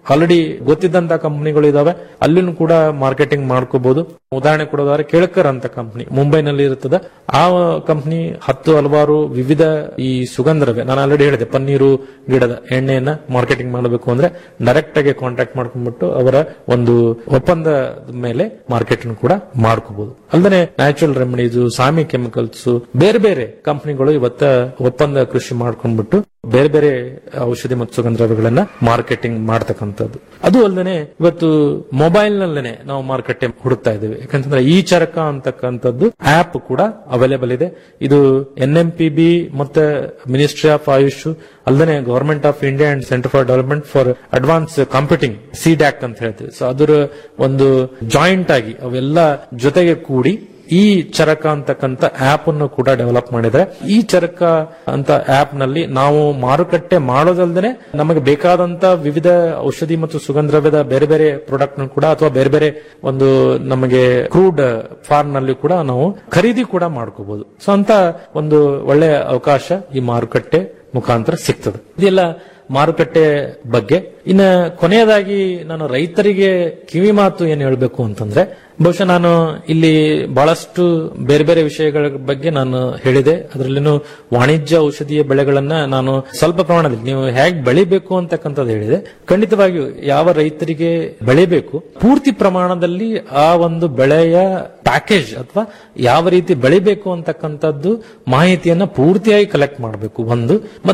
ಆಲ್ರೆಡಿ ಗೊತ್ತಿದ್ದಂತ ಕಂಪನಿಗಳು ಇದಾವೆ ಅಲ್ಲಿನೂ ಕೂಡ ಮಾರ್ಕೆಟಿಂಗ್ ಮಾಡ್ಕೋಬಹುದು ಉದಾಹರಣೆ ಕೊಡೋದಾದ್ರೆ ಕೇಳ್ಕರ್ ಅಂತ ಕಂಪನಿ ಮುಂಬೈನಲ್ಲಿ ಇರುತ್ತದೆ ಆ ಕಂಪನಿ ಹತ್ತು ಹಲವಾರು ವಿವಿಧ ಈ ಸುಗಂಧ ದ್ರವ್ಯ ನಾನು ಆಲ್ರೆಡಿ ಹೇಳಿದೆ ಪನ್ನೀರು ಗಿಡದ ಎಣ್ಣೆಯನ್ನ ಮಾರ್ಕೆಟಿಂಗ್ ಮಾಡಬೇಕು ಅಂದ್ರೆ ಡೈರೆಕ್ಟ್ ಆಗಿ ಕಾಂಟ್ಯಾಕ್ಟ್ ಮಾಡ್ಕೊಂಡ್ಬಿಟ್ಟು ಅವರ ಒಂದು ಒಪ್ಪಂದ ಮೇಲೆ ಮಾರ್ಕೆಟಿಂಗ್ ಕೂಡ ಮಾಡ್ಕೋಬಹುದು ಅಲ್ಲದೆ ನ್ಯಾಚುರಲ್ ರೆಮಿಡೀಸ್ ಸಾಮಿ ಕೆಮಿಕಲ್ಸ್ ಬೇರೆ ಬೇರೆ ಕಂಪನಿಗಳು ಇವತ್ತ ಒಪ್ಪಂದ ಕೃಷಿ ಮಾಡ್ಕೊಂಡ್ಬಿಟ್ಟು ಬೇರೆ ಬೇರೆ ಔಷಧಿ ಮತ್ತು ಸುಗಂಧ ದ್ರವ್ಯಗಳನ್ನ ಮಾರ್ಕೆಟಿಂಗ್ ಮಾಡ್ತಕ್ಕಂಥದ್ದು ಅದು ಅಲ್ಲದೆ ಇವತ್ತು ಮೊಬೈಲ್ ನಲ್ಲೇನೆ ನಾವು ಮಾರುಕಟ್ಟೆ ಹುಡುಕ್ತಾ ಇದ್ದೇವೆ ಯಾಕಂತಂದ್ರೆ ಈ ಚರಕ ಅಂತಕ್ಕಂಥದ್ದು ಆಪ್ ಕೂಡ ಅವೈಲೇಬಲ್ ಇದೆ ಇದು ಎನ್ ಎಂ ಪಿ ಬಿ ಮತ್ತೆ ಮಿನಿಸ್ಟ್ರಿ ಆಫ್ ಆಯುಷ್ ಅಲ್ಲದೆ government of India and centre for development for advance computing CDAC ಅಂತ ಹೇಳ್ತೀವಿ ಸೊ ಅದರ ಒಂದು ಜಾಯಿಂಟ್ ಆಗಿ ಅವೆಲ್ಲ ಜೊತೆಗೆ ಕೂಡಿ ಈ ಚರಕ ಅಂತಕ್ಕಂಥ ಆಪ್ ಅನ್ನು ಕೂಡ ಡೆವಲಪ್ ಮಾಡಿದ್ರೆ ಈ ಚರಕ ಅಂತ ಆಪ್ ನಲ್ಲಿ ನಾವು ಮಾರುಕಟ್ಟೆ ಮಾಡೋದಲ್ದೇನೆ ನಮಗೆ ಬೇಕಾದಂತ ವಿವಿಧ ಔಷಧಿ ಮತ್ತು ಸುಗಂಧ ದ್ರವ್ಯದ ಬೇರೆ ಬೇರೆ ಪ್ರಾಡಕ್ಟ್ ಕೂಡ ಅಥವಾ ಬೇರೆ ಬೇರೆ ಒಂದು ನಮಗೆ ಕ್ರೂಡ್ ಫಾರ್ಮ್ ನಲ್ಲಿ ಕೂಡ ನಾವು ಖರೀದಿ ಕೂಡ ಮಾಡ್ಕೋಬಹುದು ಸೊ ಅಂತ ಒಂದು ಒಳ್ಳೆಯ ಅವಕಾಶ ಈ ಮಾರುಕಟ್ಟೆ ಮುಖಾಂತರ ಸಿಗ್ತದೆ ಇದೆಲ್ಲ ಮಾರುಕಟ್ಟೆ ಬಗ್ಗೆ ಇನ್ನ ಕೊನೆಯದಾಗಿ ನಾನು ರೈತರಿಗೆ ಕಿವಿ ಮಾತು ಏನ್ ಹೇಳ್ಬೇಕು ಅಂತಂದ್ರೆ ಬಹುಶಃ ನಾನು ಇಲ್ಲಿ ಬಹಳಷ್ಟು ಬೇರೆ ಬೇರೆ ವಿಷಯಗಳ ಬಗ್ಗೆ ನಾನು ಹೇಳಿದೆ ಅದರಲ್ಲಿನೂ ವಾಣಿಜ್ಯ ಔಷಧೀಯ ಬೆಳೆಗಳನ್ನ ನಾನು ಸ್ವಲ್ಪ ಪ್ರಮಾಣದಲ್ಲಿ ನೀವು ಹೇಗೆ ಬೆಳಿಬೇಕು ಅಂತಕ್ಕಂಥದ್ದು ಹೇಳಿದೆ ಖಂಡಿತವಾಗಿಯೂ ಯಾವ ರೈತರಿಗೆ ಬೆಳಿಬೇಕು ಪೂರ್ತಿ ಪ್ರಮಾಣದಲ್ಲಿ ಆ ಒಂದು ಬೆಳೆಯ ಪ್ಯಾಕೇಜ್ ಅಥವಾ ಯಾವ ರೀತಿ ಬೆಳಿಬೇಕು ಅಂತಕ್ಕಂಥದ್ದು ಮಾಹಿತಿಯನ್ನ ಪೂರ್ತಿಯಾಗಿ ಕಲೆಕ್ಟ್ ಮಾಡಬೇಕು ಒಂದು ಮತ್ತೆ